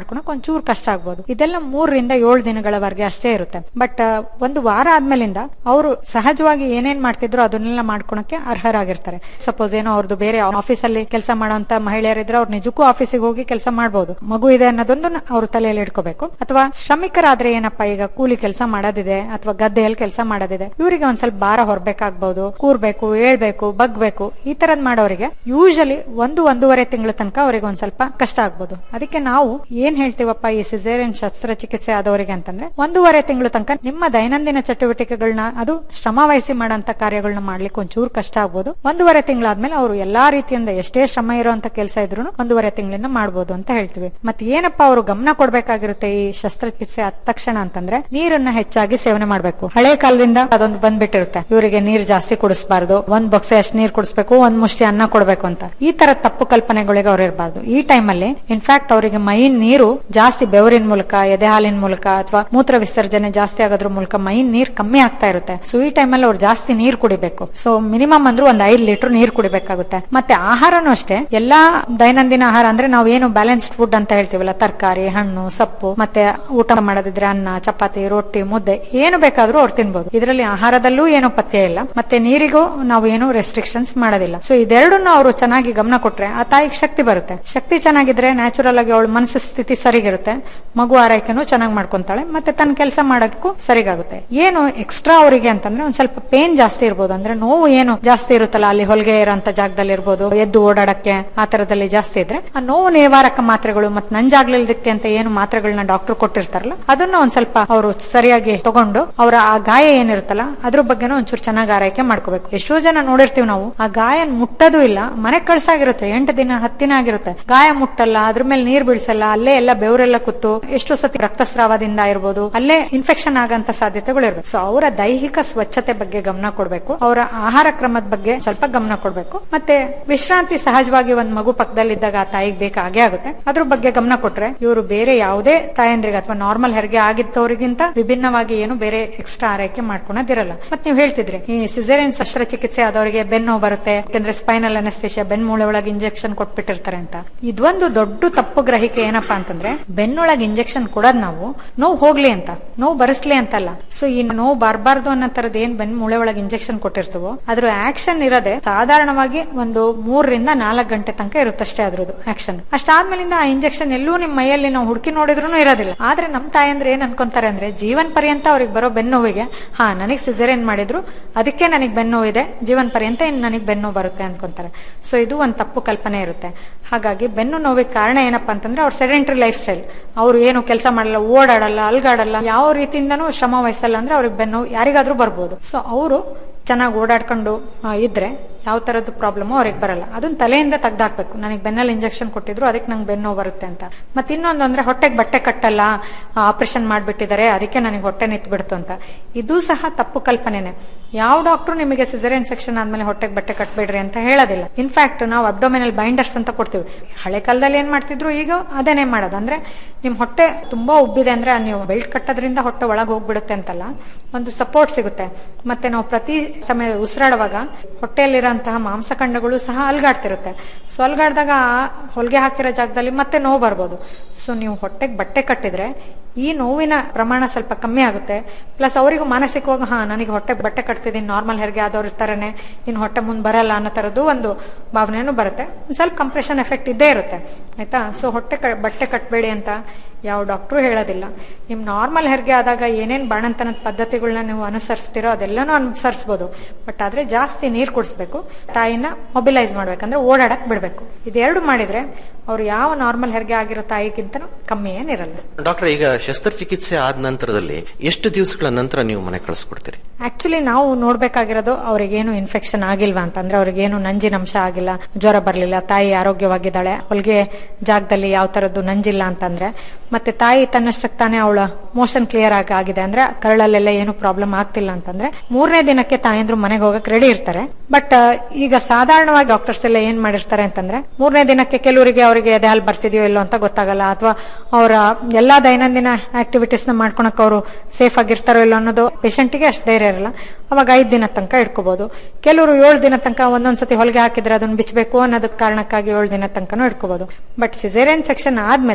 ಒಂಚೂರು ಕಷ್ಟ ಆಗ್ಬೋದು ಇದೆಲ್ಲ ಮೂರರಿಂದ ಏಳು ದಿನಗಳವರೆಗೆ ಅಷ್ಟೇ ಇರುತ್ತೆ ಬಟ್ ಒಂದು ವಾರ ಆದ್ಮೇಲಿಂದ ಅವರು ಸಹಜವಾಗಿ ಏನೇನ್ ಮಾಡ್ತಿದ್ರು ಅದನ್ನೆಲ್ಲ ಮಾಡ್ಕೊಳಕ್ಕೆ ಅರ್ಹರಾಗಿರ್ತಾರೆ ಸಪೋಸ್ ಏನೋ ಅವ್ರದ್ದು ಬೇರೆ ಆಫೀಸ್ ಅಲ್ಲಿ ಕೆಲಸ ಮಾಡುವಂತ ಮಹಿಳೆಯರಿದ್ರೆ ಅವ್ರು ನಿಜಕ್ಕೂ ಆಫೀಸಿಗೆ ಹೋಗಿ ಕೆಲಸ ಮಾಡಬಹುದು ಮಗು ಇದೆ ಅನ್ನೋದೊಂದು ಅವ್ರ ತಲೆಯಲ್ಲಿ ಇಟ್ಕೋಬೇಕು ಅಥವಾ ಶ್ರಮಿಕರಾದ್ರೆ ಏನಪ್ಪಾ ಈಗ ಕೂಲಿ ಕೆಲಸ ಮಾಡೋದಿದೆ ಅಥವಾ ಗದ್ದೆಯಲ್ಲಿ ಕೆಲಸ ಮಾಡೋದಿದೆ ಇವರಿಗೆ ಒಂದ್ ಸ್ವಲ್ಪ ಭಾರ ಹೊರಬೇಕಾಗ್ಬಹುದು ಕೂರ್ಬೇಕು ಏಳ್ಬೇಕು ಬಗ್ಬೇಕು ಈ ತರದ್ ಮಾಡೋರಿಗೆ ಯೂಶಲಿ ಒಂದು ಒಂದೂವರೆ ತಿಂಗಳ ತನಕ ಅವರಿಗೆ ಒಂದ್ ಸ್ವಲ್ಪ ಕಷ್ಟ ಆಗ್ಬೋದು ಅದಕ್ಕೆ ನಾವು ಏನ್ ಹೇಳ್ತೀವಪ್ಪ ಈ ಸಿಸೇರಿಯನ್ ಶಸ್ತ್ರಚಿಕಿತ್ಸೆ ಆದವರಿಗೆ ಅಂತಂದ್ರೆ ಒಂದೂವರೆ ತಿಂಗಳ ತನಕ ನಿಮ್ಮ ದೈನಂದಿನ ಚಟುವಟಿಕೆಗಳನ್ನ ಅದು ಶ್ರಮ ವಹಿಸಿ ಮಾಡೋಂತ ಕಾರ್ಯಗಳನ್ನ ಮಾಡ್ಲಿಕ್ಕೆ ಒಂಚೂರು ಕಷ್ಟ ಆಗ್ಬೋದು ಒಂದೂವರೆ ತಿಂಗಳಾದ್ಮೇಲೆ ಅವರು ಎಲ್ಲಾ ರೀತಿಯಿಂದ ಎಷ್ಟೇ ಶ್ರಮ ಇರುವಂತ ಕೆಲಸ ಇದ್ರು ಒಂದೂವರೆ ತಿಂಗಳಿಂದ ಮಾಡ್ಬೋದು ಅಂತ ಹೇಳ್ತೀವಿ ಮತ್ತೆ ಏನಪ್ಪಾ ಅವರು ಗಮನ ಕೊಡ್ಬೇಕಾಗಿರುತ್ತೆ ಈ ಶಸ್ತ್ರಚಿಕಿತ್ಸೆ ಆದ ತಕ್ಷಣ ಅಂತಂದ್ರೆ ನೀರನ್ನ ಹೆಚ್ಚಾಗಿ ಸೇವನೆ ಮಾಡ್ಬೇಕು ಹಳೆ ಕಾಲದಿಂದ ಅದೊಂದು ಬಂದ್ಬಿಟ್ಟಿರುತ್ತೆ ಇವರಿಗೆ ನೀರ್ ಜಾಸ್ತಿ ಕುಡಿಸಬಾರ್ದು ಒಂದ್ ಬೊಕ್ಸೆ ಅಷ್ಟು ನೀರ್ ಕುಡಿಸ್ಬೇಕು ಒಂದ್ ಮುಷ್ಟಿ ಅನ್ನ ಕೊಡ್ಬೇಕು ಅಂತ ಈ ತರ ತಪ್ಪು ಕಲ್ಪನೆಗಳಿಗೆ ಅವ್ರು ಇರಬಾರ್ದು ಈ ಟೈಮಲ್ಲಿ ಇನ್ಫ್ಯಾಕ್ಟ್ ಅವರಿಗೆ ಮೈನ್ ನೀರು ಜಾಸ್ತಿ ಬೆವರಿನ ಮೂಲಕ ಎದೆ ಹಾಲಿನ ಮೂಲಕ ಅಥವಾ ಮೂತ್ರ ವಿಸರ್ಜನೆ ಜಾಸ್ತಿ ಆಗೋದ್ರ ಮೂಲಕ ಮೈನ್ ನೀರ್ ಕಮ್ಮಿ ಆಗ್ತಾ ಇರುತ್ತೆ ಸೊ ಈ ಟೈಮಲ್ಲಿ ಅವ್ರು ಜಾಸ್ತಿ ನೀರ್ ಕುಡಿಬೇಕು ಸೊ ಮಿನಿಮಮ್ ಅಂದ್ರೂ ಒಂದ್ ಐದ್ ಲೀಟರ್ ನೀರ್ ಕುಡಿಬೇಕಾಗುತ್ತೆ ಮತ್ತೆ ಆಹಾರನೂ ಅಷ್ಟೇ ಎಲ್ಲಾ ದೈನಂದಿನ ಆಹಾರ ಅಂದ್ರೆ ನಾವು ಏನು ಬ್ಯಾಲೆನ್ಸ್ಡ್ ಫುಡ್ ಅಂತ ಹೇಳ್ತೀವಲ್ಲ ತರಕಾರಿ ಹಣ್ಣು ಸೊಪ್ಪು ಮತ್ತೆ ಊಟ ಮಾಡೋದಿದ್ರೆ ಅನ್ನ ಚಪಾತಿ ರೊಟ್ಟಿ ಮುದ್ದೆ ಏನು ಬೇಕಾದ್ರೂ ಅವ್ರು ತಿನ್ಬಹುದು ಇದರಲ್ಲಿ ಆಹಾರದಲ್ಲೂ ಏನು ಪಥ್ಯ ಇಲ್ಲ ಮತ್ತೆ ನೀರಿಗೂ ನಾವು ಏನು ರೆಸ್ಟ್ರಿಕ್ಷನ್ಸ್ ಮಾಡೋದಿಲ್ಲ ಸೊ ಇದೆರಡನ್ನು ಅವರು ಚೆನ್ನಾಗಿ ಗಮನ ಕೊಟ್ರೆ ಆ ತಾಯಿಗೆ ಶಕ್ತಿ ಬರುತ್ತೆ ಶಕ್ತಿ ಚೆನ್ನಾಗಿದ್ರೆ ನ್ಯಾಚುರಲ್ ಆಗಿ ಅವಳ ಮನಸ್ಸು ಸ್ಥಿತಿ ಸರಿಗಿರುತ್ತೆ ಮಗು ಆರೈಕೆನೂ ಚೆನ್ನಾಗಿ ಮಾಡ್ಕೊಂತಾಳೆ ಮತ್ತೆ ತನ್ನ ಕೆಲಸ ಮಾಡೋದಕ್ಕೂ ಸರಿಗಾಗುತ್ತೆ ಏನು ಎಕ್ಸ್ಟ್ರಾ ಅವರಿಗೆ ಅಂತಂದ್ರೆ ಒಂದ್ ಸ್ವಲ್ಪ ಪೇನ್ ಜಾಸ್ತಿ ಇರ್ಬೋದು ಅಂದ್ರೆ ನೋವು ಏನು ಜಾಸ್ತಿ ಇರುತ್ತಲ್ಲ ಅಲ್ಲಿ ಹೊಲಿಗೆ ಇರೋಂತ ಜಾಗದಲ್ಲಿ ಇರ್ಬೋದು ಎದ್ದು ಓಡಾಡಕ್ಕೆ ಆ ತರದಲ್ಲಿ ಜಾಸ್ತಿ ಇದ್ರೆ ಆ ನೋವು ನಿವಾರಕ ಮಾತ್ರೆಗಳು ಮತ್ತೆ ನಂಜಾಗ್ಲಿಲ್ದಕ್ಕೆ ಅಂತ ಏನು ಮಾತ್ರೆಗಳನ್ನ ಡಾಕ್ಟರ್ ಕೊಟ್ಟಿರ್ತಾರಲ್ಲ ಅದನ್ನ ಒಂದ್ ಸ್ವಲ್ಪ ಅವರು ಸರಿಯಾಗಿ ತಗೊಂಡು ಅವರ ಆ ಗಾಯ ಏನಿರುತ್ತಲ್ಲ ಅದ್ರ ಬಗ್ಗೆನೂ ಒಂಚೂರು ಚೆನ್ನಾಗಿ ಆರೈಕೆ ಮಾಡ್ಕೋಬೇಕು ಎಷ್ಟೋ ಜನ ನೋಡಿರ್ತೀವಿ ನಾವು ಆ ಗಾಯ ಮುಟ್ಟೋದು ಇಲ್ಲ ಮನೆ ಕಳ್ಸಾಗಿರುತ್ತೆ ಎಂಟು ದಿನ ಹತ್ತು ದಿನ ಆಗಿರುತ್ತೆ ಗಾಯ ಮುಟ್ಟಲ್ಲ ಅದ್ರ ಮೇಲೆ ನೀರ್ ಬೀಳ್ಸಲ್ಲ ಅಲ್ಲೇ ಎಲ್ಲ ಬೆವರೆಲ್ಲ ಕೂತು ಎಷ್ಟೋ ಸತಿ ರಕ್ತಸ್ರಾವದಿಂದ ಇರ್ಬೋದು ಅಲ್ಲೇ ಇನ್ಫೆಕ್ಷನ್ ಆಗಂತ ಸಾಧ್ಯತೆಗಳು ಇರ್ಬೇಕು ಸೊ ಅವರ ದೈಹಿಕ ಸ್ವಚ್ಛತೆ ಬಗ್ಗೆ ಗಮನ ಕೊಡ್ಬೇಕು ಅವರ ಆಹಾರ ಕ್ರಮದ ಬಗ್ಗೆ ಸ್ವಲ್ಪ ಗಮನ ಕೊಡ್ಬೇಕು ಮತ್ತೆ ವಿಶ್ರಾಂತಿ ಸಹಜವಾಗಿ ಒಂದ್ ಮಗು ಪಕ್ಕದಲ್ಲಿದ್ದಾಗ ಆ ತಾಯಿಗೆ ಬೇಕಾಗೇ ಆಗುತ್ತೆ ಅದ್ರ ಬಗ್ಗೆ ಗಮನ ಕೊಟ್ರೆ ಇವರು ಬೇರೆ ಯಾವುದೇ ತಾಯಂದ್ರಿಗೆ ಅಥವಾ ನಾರ್ಮಲ್ ಹೆರಿಗೆ ಆಗಿದ್ದವರಿಗಿಂತ ವಿಭಿನ್ನವಾಗಿ ಏನು ಬೇರೆ ಎಕ್ಸ್ಟ್ರಾ ಆರೈಕೆ ಮಾಡ್ಕೊಳೋದಿರಲ್ಲ ಮತ್ತೆ ನೀವು ಹೇಳ್ತಿದ್ರಿ ಈ ಸಿಸೇರಿಯನ್ ಶಸ್ತ್ರಚಿಕಿತ್ಸೆ ಆದವರಿಗೆ ಬೆನ್ನು ನೋವು ಬರುತ್ತೆ ಯಾಕಂದ್ರೆ ಸ್ಪೈನಲ್ ಅನಸ್ತೇಷಿಯಾ ಬೆನ್ಮೂಳೆ ಒಳಗೆ ಇಂಜೆಕ್ಷನ್ ಕೊಟ್ಬಿಟ್ಟಿರ್ತಾರೆ ಅಂತ ಇದೊಂದು ದೊಡ್ಡ ತಪ್ಪು ಗ್ರಹಿಕೆ ಏನಪ್ಪಾ ಅಂತಂದ್ರೆ ಬೆನ್ನೊಳಗೆ ಇಂಜೆಕ್ಷನ್ ಕೊಡೋದ್ ನಾವು ನೋವು ಹೋಗ್ಲಿ ಅಂತ ನೋವು ಬರಿಸ್ಲಿ ಅಂತಲ್ಲ ಸೊ ಈ ನೋವು ಬರಬಾರ್ದು ಅನ್ನೋ ತರದ್ ಏನ್ ಬೆನ್ ಮೂಳೆ ಒಳಗೆ ಇಂಜೆಕ್ಷನ್ ಕೊಟ್ಟಿರ್ತೀವೋ ಅದ್ರ ಆಕ್ಷನ್ ಇರೋದೆ ಸಾಧಾರಣವಾಗಿ ಒಂದು ಮೂರರಿಂದ ನಾಲ್ಕು ಗಂಟೆ ತನಕ ಇರುತ್ತಷ್ಟೇ ಅದ್ರದ್ದು ಆಕ್ಷನ್ ಅಷ್ಟಾದ್ಮೇಲಿಂದ ಆ ಇಂಜೆಕ್ಷನ್ ಎಲ್ಲೂ ನಿಮ್ ಮೈಯಲ್ಲಿ ನಾವು ಹುಡುಕಿ ನೋಡಿದ್ರು ಇರೋದಿಲ್ಲ ಆದ್ರೆ ನಮ್ ತಾಯಂದ್ರೆ ಏನ್ ಅನ್ಕೊಂತಾರೆ ಅಂದ್ರೆ ಜೀವನ್ ಪರ್ಯಂತ ಅವ್ರಿಗೆ ಬರೋ ಬೆನ್ನೋವಿಗೆ ಹಾ ನನಗ್ ಸಿಸೇರಿಯನ್ ಮಾಡಿದ್ರು ಅದಕ್ಕೆ ನನಗ್ ಬೆನ್ನೋವು ಇದೆ ಜೀವನ್ ಪರ್ಯಂತ ಇನ್ ನನಗ್ ಬೆನ್ನು ಬರುತ್ತೆ ಅನ್ಕೊಂತಾರೆ ಸೊ ಇದು ಒಂದ್ ತಪ್ಪು ಕಲ್ಪನೆ ಇರುತ್ತೆ ಹಾಗಾಗಿ ಬೆನ್ನು ನೋವಿಗೆ ಕಾರಣ ಏನಪ್ಪಾ ಅಂತಂದ್ರೆ ಅವ್ರ ಸೆಡೆಂಟ್ರಿ ಲೈಫ್ ಸ್ಟೈಲ್ ಅವ್ರು ಏನು ಕೆಲಸ ಮಾಡಲ್ಲ ಓಡಾಡಲ್ಲ ಅಲ್ಗಾಡಲ್ಲ ಯಾವ ರೀತಿಯಿಂದನೂ ಶ್ರಮ ವಹಿಸಲ್ಲ ಅಂದ್ರೆ ಅವ್ರಿಗೆ ಬೆನ್ನು ಯಾರಿಗಾದ್ರೂ ಬರ್ಬೋದು ಸೊ ಅವರು ಚೆನ್ನಾಗಿ ಓಡಾಡ್ಕೊಂಡು ಆ, ಇದ್ರೆ ಯಾವ ತರದ್ದು ಪ್ರಾಬ್ಲಮ್ ಅವ್ರಿಗೆ ಬರಲ್ಲ ಅದನ್ನ ತಲೆಯಿಂದ ತೆಗ್ದಾಕ್ಬೇಕು ನನಗೆ ಬೆನ್ನಲ್ಲಿ ಇಂಜೆಕ್ಷನ್ ಕೊಟ್ಟಿದ್ರು ಅದಕ್ಕೆ ನಂಗೆ ಬೆನ್ನು ನೋವು ಬರುತ್ತೆ ಅಂತ ಮತ್ತೆ ಇನ್ನೊಂದು ಅಂದ್ರೆ ಹೊಟ್ಟೆಗೆ ಬಟ್ಟೆ ಕಟ್ಟಲ್ಲ ಆಪರೇಷನ್ ಮಾಡ್ಬಿಟ್ಟಿದ್ದಾರೆ ಅದಕ್ಕೆ ನನಗೆ ಹೊಟ್ಟೆ ನಿಂತು ಬಿಡ್ತು ಅಂತ ಇದು ಸಹ ತಪ್ಪು ಕಲ್ಪನೆನೆ ಯಾವ ಡಾಕ್ಟರ್ ನಿಮಗೆ ಸಿಸರಿಯನ್ ಸೆಕ್ಷನ್ ಆದ್ಮೇಲೆ ಹೊಟ್ಟೆಗೆ ಬಟ್ಟೆ ಕಟ್ಬೇಡ್ರಿ ಅಂತ ಹೇಳೋದಿಲ್ಲ ಇನ್ಫ್ಯಾಕ್ಟ್ ನಾವು ಅಬ್ಡೊಮಿನಲ್ ಬೈಂಡರ್ಸ್ ಅಂತ ಕೊಡ್ತೀವಿ ಹಳೆ ಕಾಲದಲ್ಲಿ ಏನ್ ಮಾಡ್ತಿದ್ರು ಈಗ ಅದೇನೇ ಮಾಡೋದು ಅಂದ್ರೆ ನಿಮ್ ಹೊಟ್ಟೆ ತುಂಬಾ ಉಬ್ಬಿದೆ ಅಂದ್ರೆ ನೀವು ಬೆಲ್ಟ್ ಕಟ್ಟೋದ್ರಿಂದ ಹೊಟ್ಟೆ ಒಳಗೆ ಹೋಗ್ಬಿಡುತ್ತೆ ಅಂತಲ್ಲ ಒಂದು ಸಪೋರ್ಟ್ ಸಿಗುತ್ತೆ ಮತ್ತೆ ನಾವು ಪ್ರತಿ ಸಮಯ ಉಸಿರಾಡುವಾಗ ಹೊಟ್ಟೆಯಲ್ಲಿರೋಂತಹ ಮಾಂಸಖಂಡಗಳು ಸಹ ಅಲ್ಗಾಡ್ತಿರುತ್ತೆ ಸೊ ಅಲ್ಗಾಡ್ದಾಗ ಆ ಹೊಲಿಗೆ ಹಾಕಿರೋ ಜಾಗದಲ್ಲಿ ಮತ್ತೆ ನೋವು ಬರ್ಬೋದು ಸೊ ನೀವು ಹೊಟ್ಟೆಗೆ ಬಟ್ಟೆ ಕಟ್ಟಿದ್ರೆ ಈ ನೋವಿನ ಪ್ರಮಾಣ ಸ್ವಲ್ಪ ಕಮ್ಮಿ ಆಗುತ್ತೆ ಪ್ಲಸ್ ಅವರಿಗೂ ಮಾನಸಿಕವಾಗಿ ಹಾ ನನಗೆ ಹೊಟ್ಟೆ ಬಟ್ಟೆ ಕಟ್ತಿದ್ದೀನಿ ನಾರ್ಮಲ್ ಹೆರಿಗೆ ಆದವ್ರು ಇರ್ತಾರನೆ ಇನ್ನು ಹೊಟ್ಟೆ ಮುಂದೆ ಬರಲ್ಲ ಅನ್ನೋ ತರದ್ದು ಒಂದು ಭಾವನೆನೂ ಬರುತ್ತೆ ಒಂದ್ ಸ್ವಲ್ಪ ಕಂಪ್ರೆಷನ್ ಎಫೆಕ್ಟ್ ಇದ್ದೇ ಇರುತ್ತೆ ಆಯ್ತಾ ಸೊ ಹೊಟ್ಟೆ ಕ- ಬಟ್ಟೆ ಕಟ್ಟಬೇಡಿ ಅಂತ ಯಾವ ಡಾಕ್ಟ್ರು ಹೇಳೋದಿಲ್ಲ ನಿಮ್ ನಾರ್ಮಲ್ ಹೆರಿಗೆ ಆದಾಗ ಏನೇನ್ ಬಾಣಂತನದ ಪದ್ಧತಿಗಳನ್ನ ನೀವು ಅನುಸರಿಸ್ತೀರೋ ಅದೆಲ್ಲನೂ ಅನುಸರಿಸಬಹುದು ಬಟ್ ಆದ್ರೆ ಜಾಸ್ತಿ ನೀರ್ ಕುಡಿಸ್ಬೇಕು ತಾಯಿನ ಮೊಬಿಲೈಸ್ ಮಾಡ್ಬೇಕಂದ್ರೆ ಓಡಾಡಕ್ ಬಿಡ್ಬೇಕು ಇದೆರಡು ಮಾಡಿದ್ರೆ ಅವ್ರು ಯಾವ ನಾರ್ಮಲ್ ಹೆರಿಗೆ ಆಗಿರೋ ತಾಯಿಗಿಂತನೂ ಕಮ್ಮಿ ಏನಿರಲ್ಲ ಡಾಕ್ಟರ್ ಈಗ ಶಸ್ತ್ರಚಿಕಿತ್ಸೆ ಆದ ನಂತರದಲ್ಲಿ ಎಷ್ಟು ದಿವಸಗಳ ನಂತರ ನೀವು ಮನೆ ಕಳಿಸ್ಕೊಡ್ತೀರಿ ಆಕ್ಚುಲಿ ನಾವು ನೋಡ್ಬೇಕಾಗಿರೋದು ಅವ್ರಿಗೇನು ಇನ್ಫೆಕ್ಷನ್ ಆಗಿಲ್ವಾ ಅಂತಂದ್ರೆ ಅವ್ರಿಗೇನು ನಂಜಿನಂಶ ಆಗಿಲ್ಲ ಜ್ವರ ಬರ್ಲಿಲ್ಲ ತಾಯಿ ಆರೋಗ್ಯವಾಗಿದ್ದಾಳೆ ಹೊಲಿಗೆ ಜಾಗದಲ್ಲಿ ಯಾವ ತರದ್ದು ನಂಜಿಲ್ಲ ಅಂತಂದ್ರೆ ಮತ್ತೆ ತಾಯಿ ತನ್ನಷ್ಟಕ್ಕೆ ತಾನೇ ಅವಳ ಮೋಷನ್ ಕ್ಲಿಯರ್ ಆಗಿ ಆಗಿದೆ ಅಂದ್ರೆ ಕರಳಲ್ಲೆಲ್ಲ ಏನು ಪ್ರಾಬ್ಲಮ್ ಆಗ್ತಿಲ್ಲ ಅಂತಂದ್ರೆ ಮೂರನೇ ದಿನಕ್ಕೆ ತಾಯಂದ್ರು ಮನೆಗೆ ಹೋಗಕ್ ರೆಡಿ ಇರ್ತಾರೆ ಬಟ್ ಈಗ ಸಾಧಾರಣವಾಗಿ ಡಾಕ್ಟರ್ಸ್ ಎಲ್ಲ ಏನ್ ಮಾಡಿರ್ತಾರೆ ಅಂತಂದ್ರೆ ಮೂರನೇ ದಿನಕ್ಕೆ ಕೆಲವರಿಗೆ ಅವರಿಗೆ ಎದೆ ಹಾಲು ಬರ್ತಿದೆಯೋ ಇಲ್ಲೋ ಅಂತ ಗೊತ್ತಾಗಲ್ಲ ಅಥವಾ ಅವರ ಎಲ್ಲಾ ದೈನಂದಿನ ಆಕ್ಟಿವಿಟೀಸ್ ನ ಮಾಡ್ಕೊಳಕ್ ಅವರು ಸೇಫ್ ಆಗಿರ್ತಾರೋ ಇಲ್ಲೋ ಅನ್ನೋದು ಪೇಷಂಟಿಗೆ ಅಷ್ಟು ಧೈರ್ಯ ಇರಲ್ಲ ಅವಾಗ ಐದ್ ದಿನ ತನಕ ಇಟ್ಕೋಬಹುದು ಕೆಲವರು ಏಳು ದಿನ ತನಕ ಒಂದೊಂದ್ಸತಿ ಹೊಲಿಗೆ ಹಾಕಿದ್ರೆ ಅದನ್ನ ಬಿಚ್ಚಬೇಕು ಅನ್ನೋದಕ್ಕೆ ಕಾರಣಕ್ಕಾಗಿ ಏಳು ದಿನ ತನಕನೂ ಇಟ್ಕೋಬಹುದು ಬಟ್ ಸಿಸೇರಿಯನ್ ಸೆಕ್ಷನ್ ಆದ್ಮೇಲೆ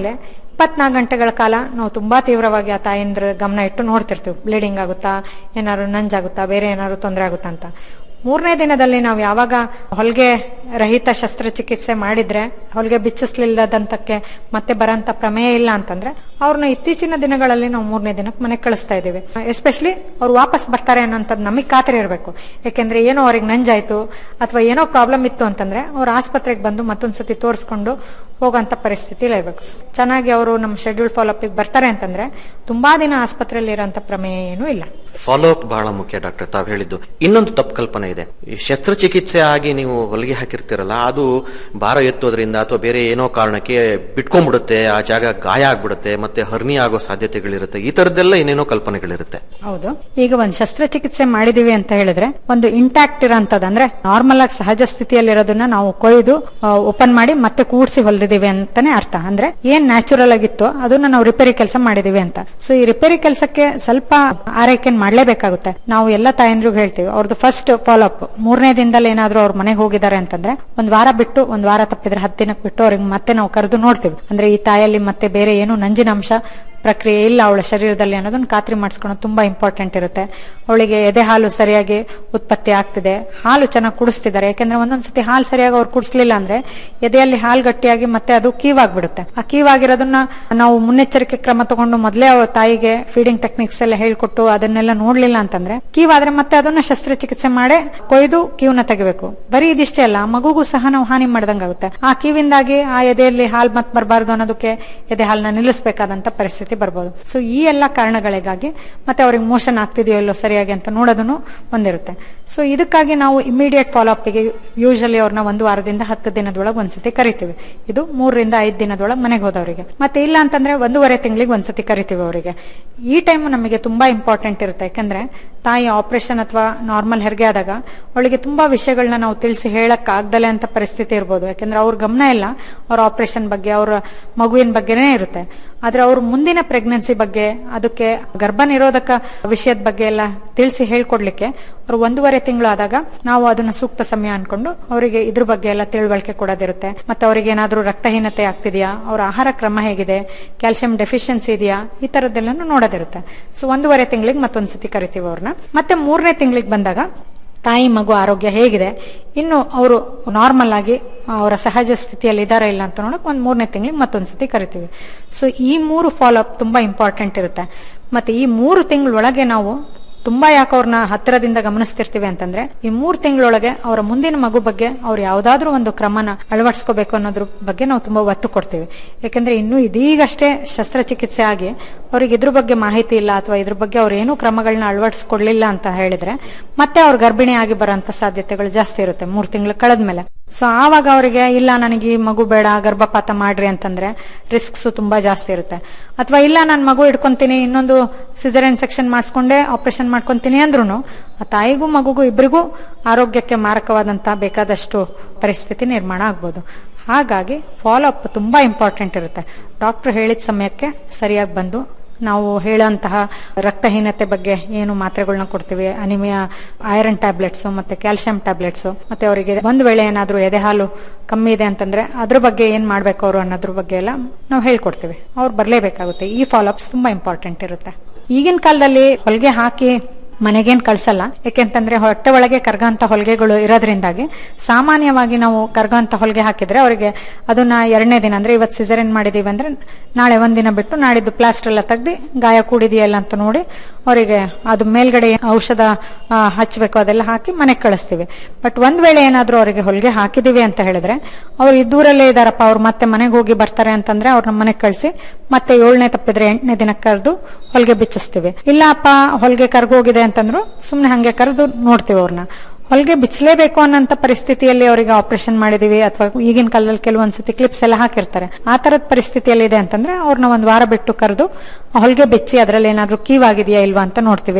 ಇಪ್ಪತ್ನಾಲ್ಕು ಗಂಟೆಗಳ ಕಾಲ ನಾವು ತುಂಬಾ ತೀವ್ರವಾಗಿ ಆ ತಾಯಿಂದ್ರ ಗಮನ ಇಟ್ಟು ನೋಡ್ತಿರ್ತೀವಿ ಬ್ಲೀಡಿಂಗ್ ಆಗುತ್ತಾ ಏನಾದ್ರು ನಂಜಾಗುತ್ತಾ ಬೇರೆ ಏನಾದ್ರು ತೊಂದರೆ ಆಗುತ್ತಾ ಅಂತ ಮೂರನೇ ದಿನದಲ್ಲಿ ನಾವು ಯಾವಾಗ ಹೊಲಿಗೆ ರಹಿತ ಶಸ್ತ್ರಚಿಕಿತ್ಸೆ ಮಾಡಿದ್ರೆ ಹೊಲಿಗೆ ಬಿಚ್ಚಿಸ್ಲಿಲ್ಲದಂತಕ್ಕೆ ಮತ್ತೆ ಬರಂತ ಪ್ರಮೇಯ ಇಲ್ಲ ಅಂತಂದ್ರೆ ಅವ್ರನ್ನ ಇತ್ತೀಚಿನ ದಿನಗಳಲ್ಲಿ ನಾವು ಮೂರನೇ ದಿನಕ್ಕೆ ಮನೆಗೆ ಕಳಿಸ್ತಾ ಇದ್ದೀವಿ ಎಸ್ಪೆಷಲಿ ಅವ್ರು ವಾಪಸ್ ಬರ್ತಾರೆ ಅನ್ನೋಂಥದ್ದು ನಮಗೆ ಖಾತ್ರಿ ಇರಬೇಕು ಯಾಕೆಂದ್ರೆ ಏನೋ ಅವ್ರಿಗೆ ನಂಜಾಯ್ತು ಅಥವಾ ಏನೋ ಪ್ರಾಬ್ಲಮ್ ಇತ್ತು ಅಂತಂದ್ರೆ ಅವ್ರ ಆಸ್ಪತ್ರೆಗೆ ಬಂದು ಮತ್ತೊಂದ್ಸತಿ ತೋರಿಸ್ಕೊಂಡು ಹೋಗೋಂಥ ಪರಿಸ್ಥಿತಿ ಇರಬೇಕು ಚೆನ್ನಾಗಿ ಅವರು ನಮ್ಮ ಶೆಡ್ಯೂಲ್ ಫಾಲೋಅಪ್ಗೆ ಬರ್ತಾರೆ ಅಂತಂದ್ರೆ ತುಂಬಾ ದಿನ ಆಸ್ಪತ್ರೆಯಲ್ಲಿ ಇರೋಂಥ ಪ್ರಮೇಯ ಏನೂ ಇಲ್ಲ ಫಾಲೋ ಅಪ್ ಬಹಳ ಮುಖ್ಯ ಡಾಕ್ಟರ್ ತಾವು ಹೇಳಿದ್ದು ಇನ್ನೊಂದು ತಪ್ಪು ಕಲ್ಪನೆ ಇದೆ ಈ ಶಸ್ತ್ರಚಿಕಿತ್ಸೆ ಆಗಿ ನೀವು ಹೊಲಿಗೆ ಹಾಕಿರ್ತೀರಲ್ಲ ಅದು ಭಾರ ಎತ್ತೋದ್ರಿಂದ ಅಥವಾ ಬೇರೆ ಏನೋ ಕಾರಣಕ್ಕೆ ಬಿಟ್ಕೊಂಡ್ಬಿಡುತ್ತೆ ಆ ಜಾಗ ಗಾಯ ಆಗ್ಬಿಡುತ್ತೆ ಮತ್ತೆ ಹರ್ನಿ ಆಗೋ ಸಾಧ್ಯತೆಗಳಿರುತ್ತೆ ಈ ತರದ್ದೆಲ್ಲ ಏನೇನೋ ಕಲ್ಪನೆಗಳಿರುತ್ತೆ ಹೌದು ಈಗ ಒಂದು ಶಸ್ತ್ರಚಿಕಿತ್ಸೆ ಮಾಡಿದೀವಿ ಅಂತ ಹೇಳಿದ್ರೆ ಒಂದು ಇಂಟ್ಯಾಕ್ಟ್ ಇರೋಂಥದ್ದು ಅಂದ್ರೆ ನಾರ್ಮಲ್ ಆಗಿ ಸಹಜ ಸ್ಥಿತಿಯಲ್ಲಿರೋದನ್ನ ನಾವು ಕೊಯ್ದು ಓಪನ್ ಮಾಡಿ ಮತ್ತೆ ಕೂಡ್ಸಿ ಹೊಲ್ದಿದೀವಿ ಅಂತಾನೆ ಅರ್ಥ ಅಂದ್ರೆ ಏನ್ ನ್ಯಾಚುರಲ್ ಆಗಿತ್ತು ಅದನ್ನ ನಾವು ರಿಪೇರಿ ಕೆಲಸ ಮಾಡಿದೀವಿ ಅಂತ ಸೊ ಈ ರಿಪೇರಿ ಕೆಲಸಕ್ಕೆ ಸ್ವಲ್ಪ ಆರೈಕೆ ಮಾಡ್ಲೇಬೇಕಾಗುತ್ತೆ ನಾವು ಎಲ್ಲ ತಾಯಂದ್ರಿಗೂ ಹೇಳ್ತೀವಿ ಅವ್ರದ್ದು ಫಸ್ಟ್ ಫಾಲೋ ಅಪ್ ಮೂರನೇ ದಿನದಲ್ಲಿ ಏನಾದ್ರೂ ಅವ್ರ ಮನೆಗೆ ಹೋಗಿದ್ದಾರೆ ಅಂತಂದ್ರೆ ಒಂದ್ ವಾರ ಬಿಟ್ಟು ಒಂದ್ ವಾರ ತಪ್ಪಿದ್ರೆ ಹತ್ತು ದಿನಕ್ಕೆ ಬಿಟ್ಟು ಅವ್ರಿಗೆ ಮತ್ತೆ ನಾವು ಕರೆದು ನೋಡ್ತೀವಿ ಅಂದ್ರೆ ಈ ತಾಯಲ್ಲಿ ಮತ್ತೆ ಬೇರೆ ಏನು ನಂಜಿನ ಅಂಶ ಪ್ರಕ್ರಿಯೆ ಇಲ್ಲ ಅವಳ ಶರೀರದಲ್ಲಿ ಅನ್ನೋದನ್ನ ಖಾತ್ರಿ ಮಾಡಿಸ್ಕೊಳ್ಳೋದು ತುಂಬಾ ಇಂಪಾರ್ಟೆಂಟ್ ಇರುತ್ತೆ ಅವಳಿಗೆ ಎದೆ ಹಾಲು ಸರಿಯಾಗಿ ಉತ್ಪತ್ತಿ ಆಗ್ತಿದೆ ಹಾಲು ಚೆನ್ನಾಗಿ ಕುಡಿಸ್ತಿದ್ದಾರೆ ಯಾಕಂದ್ರೆ ಒಂದೊಂದ್ಸತಿ ಹಾಲು ಸರಿಯಾಗಿ ಅವ್ರು ಕುಡಿಸ್ಲಿಲ್ಲ ಅಂದ್ರೆ ಎದೆಯಲ್ಲಿ ಹಾಲು ಗಟ್ಟಿಯಾಗಿ ಮತ್ತೆ ಅದು ಕೀವಾಗ್ಬಿಡುತ್ತೆ ಆ ಕೀವಾಗಿರೋದನ್ನ ನಾವು ಮುನ್ನೆಚ್ಚರಿಕೆ ಕ್ರಮ ತಗೊಂಡು ಮೊದಲೇ ಅವಳ ತಾಯಿಗೆ ಫೀಡಿಂಗ್ ಟೆಕ್ನಿಕ್ಸ್ ಎಲ್ಲ ಹೇಳ್ಕೊಟ್ಟು ಅದನ್ನೆಲ್ಲ ನೋಡ್ಲಿಲ್ಲ ಅಂತಂದ್ರೆ ಕೀವಾದ್ರೆ ಮತ್ತೆ ಅದನ್ನ ಶಸ್ತ್ರಚಿಕಿತ್ಸೆ ಮಾಡಿ ಕೊಯ್ದು ಕೀವನ್ನ ತೆಗಿಬೇಕು ಬರೀ ಇದಿಷ್ಟೇ ಅಲ್ಲ ಮಗುಗೂ ಸಹ ನಾವು ಹಾನಿ ಮಾಡ್ದಂಗಾಗುತ್ತೆ ಆ ಕೀವಿಂದಾಗಿ ಆ ಎದೆಯಲ್ಲಿ ಹಾಲು ಮತ್ ಬರಬಾರ್ದು ಅನ್ನೋದಕ್ಕೆ ಎದೆ ಹಾಲನ್ನ ನಿಲ್ಲಿಸಬೇಕಾದಂತ ಪರಿಸ್ಥಿತಿ ಬರ್ಬೋದು ಸೊ ಈ ಎಲ್ಲ ಕಾರಣಗಳಿಗಾಗಿ ಮತ್ತೆ ಅವ್ರಿಗೆ ಮೋಷನ್ ಆಗ್ತಿದೆಯೋ ಇಲ್ಲೋ ಸರಿಯಾಗಿ ಅಂತ ನೋಡೋದನ್ನು ಒಂದಿರುತ್ತೆ ಸೊ ಇದಕ್ಕಾಗಿ ನಾವು ಇಮಿಡಿಯೇಟ್ ಫಾಲೋ ಅಪ್ಗೆ ಯೂಶಲಿ ಅವ್ರನ್ನ ಒಂದು ವಾರದಿಂದ ಹತ್ತು ದಿನದೊಳಗೆ ಒಂದ್ಸತಿ ಕರಿತೀವಿ ಇದು ಮೂರರಿಂದ ಐದು ದಿನದೊಳಗೆ ಮನೆಗೆ ಹೋದವರಿಗೆ ಮತ್ತೆ ಇಲ್ಲ ಅಂತಂದ್ರೆ ಒಂದೂವರೆ ತಿಂಗಳಿಗೆ ಒಂದ್ಸತಿ ಕರಿತೀವಿ ಅವರಿಗೆ ಈ ಟೈಮ್ ನಮಗೆ ತುಂಬಾ ಇಂಪಾರ್ಟೆಂಟ್ ಇರುತ್ತೆ ಯಾಕಂದ್ರೆ ತಾಯಿ ಆಪರೇಷನ್ ಅಥವಾ ನಾರ್ಮಲ್ ಹೆರಿಗೆ ಆದಾಗ ಅವಳಿಗೆ ತುಂಬಾ ವಿಷಯಗಳನ್ನ ನಾವು ತಿಳಿಸಿ ಹೇಳಕ್ ಆಗ್ದಲೆ ಅಂತ ಪರಿಸ್ಥಿತಿ ಇರ್ಬೋದು ಯಾಕಂದ್ರೆ ಅವ್ರ ಗಮನ ಇಲ್ಲ ಅವ್ರ ಆಪರೇಷನ್ ಬಗ್ಗೆ ಅವ್ರ ಮಗುವಿನ ಬಗ್ಗೆನೇ ಇರುತ್ತೆ ಆದ್ರೆ ಅವ್ರ ಮುಂದಿನ ಪ್ರೆಗ್ನೆನ್ಸಿ ಬಗ್ಗೆ ಅದಕ್ಕೆ ಗರ್ಭ ನಿರೋಧಕ ವಿಷಯದ ಬಗ್ಗೆ ಎಲ್ಲ ತಿಳಿಸಿ ಹೇಳ್ಕೊಡ್ಲಿಕ್ಕೆ ಅವ್ರು ಒಂದೂವರೆ ತಿಂಗಳು ಆದಾಗ ನಾವು ಅದನ್ನ ಸೂಕ್ತ ಸಮಯ ಅನ್ಕೊಂಡು ಅವರಿಗೆ ಇದ್ರ ಬಗ್ಗೆ ಎಲ್ಲ ತಿಳುವಳಿಕೆ ಕೊಡೋದಿರುತ್ತೆ ಮತ್ತೆ ಅವ್ರಿಗೆ ಏನಾದ್ರೂ ರಕ್ತಹೀನತೆ ಆಗ್ತಿದೆಯಾ ಅವ್ರ ಆಹಾರ ಕ್ರಮ ಹೇಗಿದೆ ಕ್ಯಾಲ್ಸಿಯಂ ಡೆಫಿಷಿಯನ್ಸಿ ಇದೆಯಾ ಈ ತರದ್ದೆಲ್ಲನೂ ನೋಡೋದಿರುತ್ತೆ ಸೊ ಒಂದೂವರೆ ತಿಂಗಳಿಗೆ ಮತ್ತೊಂದ್ಸತಿ ಕರಿತೀವಿ ಅವ್ರನ್ನ ಮತ್ತೆ ಮೂರನೇ ತಿಂಗಳಿಗೆ ಬಂದಾಗ ತಾಯಿ ಮಗು ಆರೋಗ್ಯ ಹೇಗಿದೆ ಇನ್ನು ಅವರು ನಾರ್ಮಲ್ ಆಗಿ ಅವರ ಸಹಜ ಸ್ಥಿತಿಯಲ್ಲಿ ಇದಾರ ಇಲ್ಲ ಅಂತ ನೋಡಕ್ ಒಂದ್ ಮೂರನೇ ತಿಂಗಳಿಗೆ ಮತ್ತೊಂದ್ಸತಿ ಕರಿತೀವಿ ಸೊ ಈ ಮೂರು ಫಾಲೋ ಅಪ್ ತುಂಬಾ ಇಂಪಾರ್ಟೆಂಟ್ ಇರುತ್ತೆ ಮತ್ತೆ ಈ ಮೂರು ತಿಂಗಳೊಳಗೆ ನಾವು ತುಂಬಾ ಯಾಕೆ ಅವ್ರನ್ನ ಹತ್ತಿರದಿಂದ ಗಮನಿಸ್ತಿರ್ತೀವಿ ಅಂತಂದ್ರೆ ಈ ಮೂರ್ ತಿಂಗಳೊಳಗೆ ಅವರ ಮುಂದಿನ ಮಗು ಬಗ್ಗೆ ಅವ್ರು ಯಾವ್ದಾದ್ರು ಒಂದು ಕ್ರಮನ ಅಳವಡಿಸ್ಕೋಬೇಕು ಅನ್ನೋದ್ರ ಬಗ್ಗೆ ನಾವು ತುಂಬಾ ಒತ್ತು ಕೊಡ್ತೀವಿ ಯಾಕಂದ್ರೆ ಇನ್ನು ಇದೀಗಷ್ಟೇ ಶಸ್ತ್ರಚಿಕಿತ್ಸೆ ಆಗಿ ಅವ್ರಿಗೆ ಇದ್ರ ಬಗ್ಗೆ ಮಾಹಿತಿ ಇಲ್ಲ ಅಥವಾ ಇದ್ರ ಬಗ್ಗೆ ಅವ್ರು ಏನೂ ಕ್ರಮಗಳನ್ನ ಅಳವಡಿಸ್ಕೊಡ್ಲಿಲ್ಲ ಅಂತ ಹೇಳಿದ್ರೆ ಮತ್ತೆ ಅವ್ರು ಗರ್ಭಿಣಿ ಆಗಿ ಬರೋಂತ ಸಾಧ್ಯತೆಗಳು ಜಾಸ್ತಿ ಇರುತ್ತೆ ಮೂರ್ ತಿಂಗಳು ಕಳೆದ್ಮೇಲೆ ಸೊ ಆವಾಗ ಅವರಿಗೆ ಇಲ್ಲ ನನಗೆ ಈ ಮಗು ಬೇಡ ಗರ್ಭಪಾತ ಮಾಡ್ರಿ ಅಂತಂದ್ರೆ ರಿಸ್ಕ್ಸ್ ತುಂಬಾ ಜಾಸ್ತಿ ಇರುತ್ತೆ ಅಥವಾ ಇಲ್ಲ ನಾನು ಮಗು ಇಟ್ಕೊಂತೀನಿ ಇನ್ನೊಂದು ಸಿಸರಿಯನ್ ಸೆಕ್ಷನ್ ಮಾಡಿಸ್ಕೊಂಡೆ ಆಪರೇಷನ್ ಮಾಡ್ಕೊಂತೀನಿ ಅಂದ್ರೂ ಆ ತಾಯಿಗೂ ಮಗುಗೂ ಇಬ್ಬರಿಗೂ ಆರೋಗ್ಯಕ್ಕೆ ಮಾರಕವಾದಂತ ಬೇಕಾದಷ್ಟು ಪರಿಸ್ಥಿತಿ ನಿರ್ಮಾಣ ಆಗ್ಬೋದು ಹಾಗಾಗಿ ಫಾಲೋ ಅಪ್ ತುಂಬಾ ಇಂಪಾರ್ಟೆಂಟ್ ಇರುತ್ತೆ ಡಾಕ್ಟರ್ ಹೇಳಿದ ಸಮಯಕ್ಕೆ ಸರಿಯಾಗಿ ಬಂದು ನಾವು ಹೇಳೋಂತಹ ರಕ್ತಹೀನತೆ ಬಗ್ಗೆ ಏನು ಮಾತ್ರೆಗಳನ್ನ ಕೊಡ್ತೀವಿ ಅನಿಮಿಯಾ ಐರನ್ ಟ್ಯಾಬ್ಲೆಟ್ಸ್ ಮತ್ತೆ ಕ್ಯಾಲ್ಸಿಯಂ ಟ್ಯಾಬ್ಲೆಟ್ಸ್ ಮತ್ತೆ ಅವರಿಗೆ ಒಂದ್ ವೇಳೆ ಏನಾದ್ರೂ ಎದೆ ಹಾಲು ಕಮ್ಮಿ ಇದೆ ಅಂತಂದ್ರೆ ಅದ್ರ ಬಗ್ಗೆ ಏನ್ ಮಾಡ್ಬೇಕು ಅವರು ಅನ್ನೋದ್ರ ಬಗ್ಗೆ ಎಲ್ಲ ನಾವು ಹೇಳ್ಕೊಡ್ತೀವಿ ಅವ್ರು ಬರ್ಲೇಬೇಕಾಗುತ್ತೆ ಈ ಫಾಲೋ ಅಪ್ಸ್ ತುಂಬಾ ಇಂಪಾರ್ಟೆಂಟ್ ಇರುತ್ತೆ ಈಗಿನ ಕಾಲದಲ್ಲಿ ಹೊಲಿಗೆ ಹಾಕಿ ಮನೆಗೇನ್ ಕಳ್ಸಲ್ಲ ಯಾಕೆಂತಂದ್ರೆ ಹೊಟ್ಟೆ ಒಳಗೆ ಕರ್ಗಂತ ಹೊಲಿಗೆಗಳು ಇರೋದ್ರಿಂದಾಗಿ ಸಾಮಾನ್ಯವಾಗಿ ನಾವು ಕರ್ಗಂತ ಹೊಲಿಗೆ ಹಾಕಿದ್ರೆ ಅವರಿಗೆ ಅದನ್ನ ಎರಡನೇ ದಿನ ಅಂದ್ರೆ ಇವತ್ತು ಸಿಸರಿನ್ ಮಾಡಿದೀವಿ ಅಂದ್ರೆ ನಾಳೆ ಒಂದಿನ ಬಿಟ್ಟು ನಾಡಿದ್ದು ಪ್ಲಾಸ್ಟರ್ ಎಲ್ಲ ತೆಗ್ದು ಗಾಯ ಕೂಡಿದೆಯಲ್ಲ ಅಂತ ನೋಡಿ ಅವರಿಗೆ ಅದು ಮೇಲ್ಗಡೆ ಔಷಧ ಆ, ಹಚ್ಬೇಕು ಅದೆಲ್ಲ ಹಾಕಿ ಮನೆಗೆ ಕಳಿಸ್ತೀವಿ ಬಟ್ ಒಂದ್ ವೇಳೆ ಏನಾದ್ರೂ ಅವರಿಗೆ ಹೊಲಿಗೆ ಹಾಕಿದೀವಿ ಅಂತ ಹೇಳಿದ್ರೆ ಅವ್ರು ಇದ್ದೂರಲ್ಲೇ ಇದಾರಪ್ಪ ಅವ್ರು ಮತ್ತೆ ಮನೆಗೆ ಹೋಗಿ ಬರ್ತಾರೆ ಅಂತಂದ್ರೆ ಅವ್ರನ್ನ ಮನೆಗೆ ಕಳಿಸಿ ಮತ್ತೆ ಏಳನೇ ತಪ್ಪಿದ್ರೆ ಎಂಟನೇ ದಿನಕ್ಕೆ ಕರೆದು ಹೊಲಿಗೆ ಬಿಚ್ಚಿಸ್ತೀವಿ ಇಲ್ಲಪ್ಪ ಹೊಲಿಗೆ ಕರ್ಗೋಗಿದೆ ಅಂತಂದ್ರು ಸುಮ್ನೆ ಹಂಗೆ ಕರೆದು ನೋಡ್ತೀವಿ ಅವ್ರನ್ನ ಹೊಲಿಗೆ ಬಿಚ್ಚಲೇಬೇಕು ಅನ್ನೋಂತ ಪರಿಸ್ಥಿತಿಯಲ್ಲಿ ಅವರಿಗೆ ಆಪರೇಷನ್ ಮಾಡಿದೀವಿ ಅಥವಾ ಈಗಿನ ಕಾಲದಲ್ಲಿ ಕೆಲವೊಂದ್ಸತಿ ಕ್ಲಿಪ್ಸ್ ಎಲ್ಲ ಹಾಕಿರ್ತಾರೆ ಆ ತರದ ಪರಿಸ್ಥಿತಿಯಲ್ಲಿ ಇದೆ ಅಂತಂದ್ರೆ ಅವ್ರನ್ನ ಒಂದ್ ವಾರ ಬಿಟ್ಟು ಕರೆದು ಹೊಲಿಗೆ ಬಿಚ್ಚಿ ಅದ್ರಲ್ಲಿ ಏನಾದ್ರೂ ಕೀವಾಗಿದೆಯಾ ಇಲ್ವಾ ಅಂತ ನೋಡ್ತೀವಿ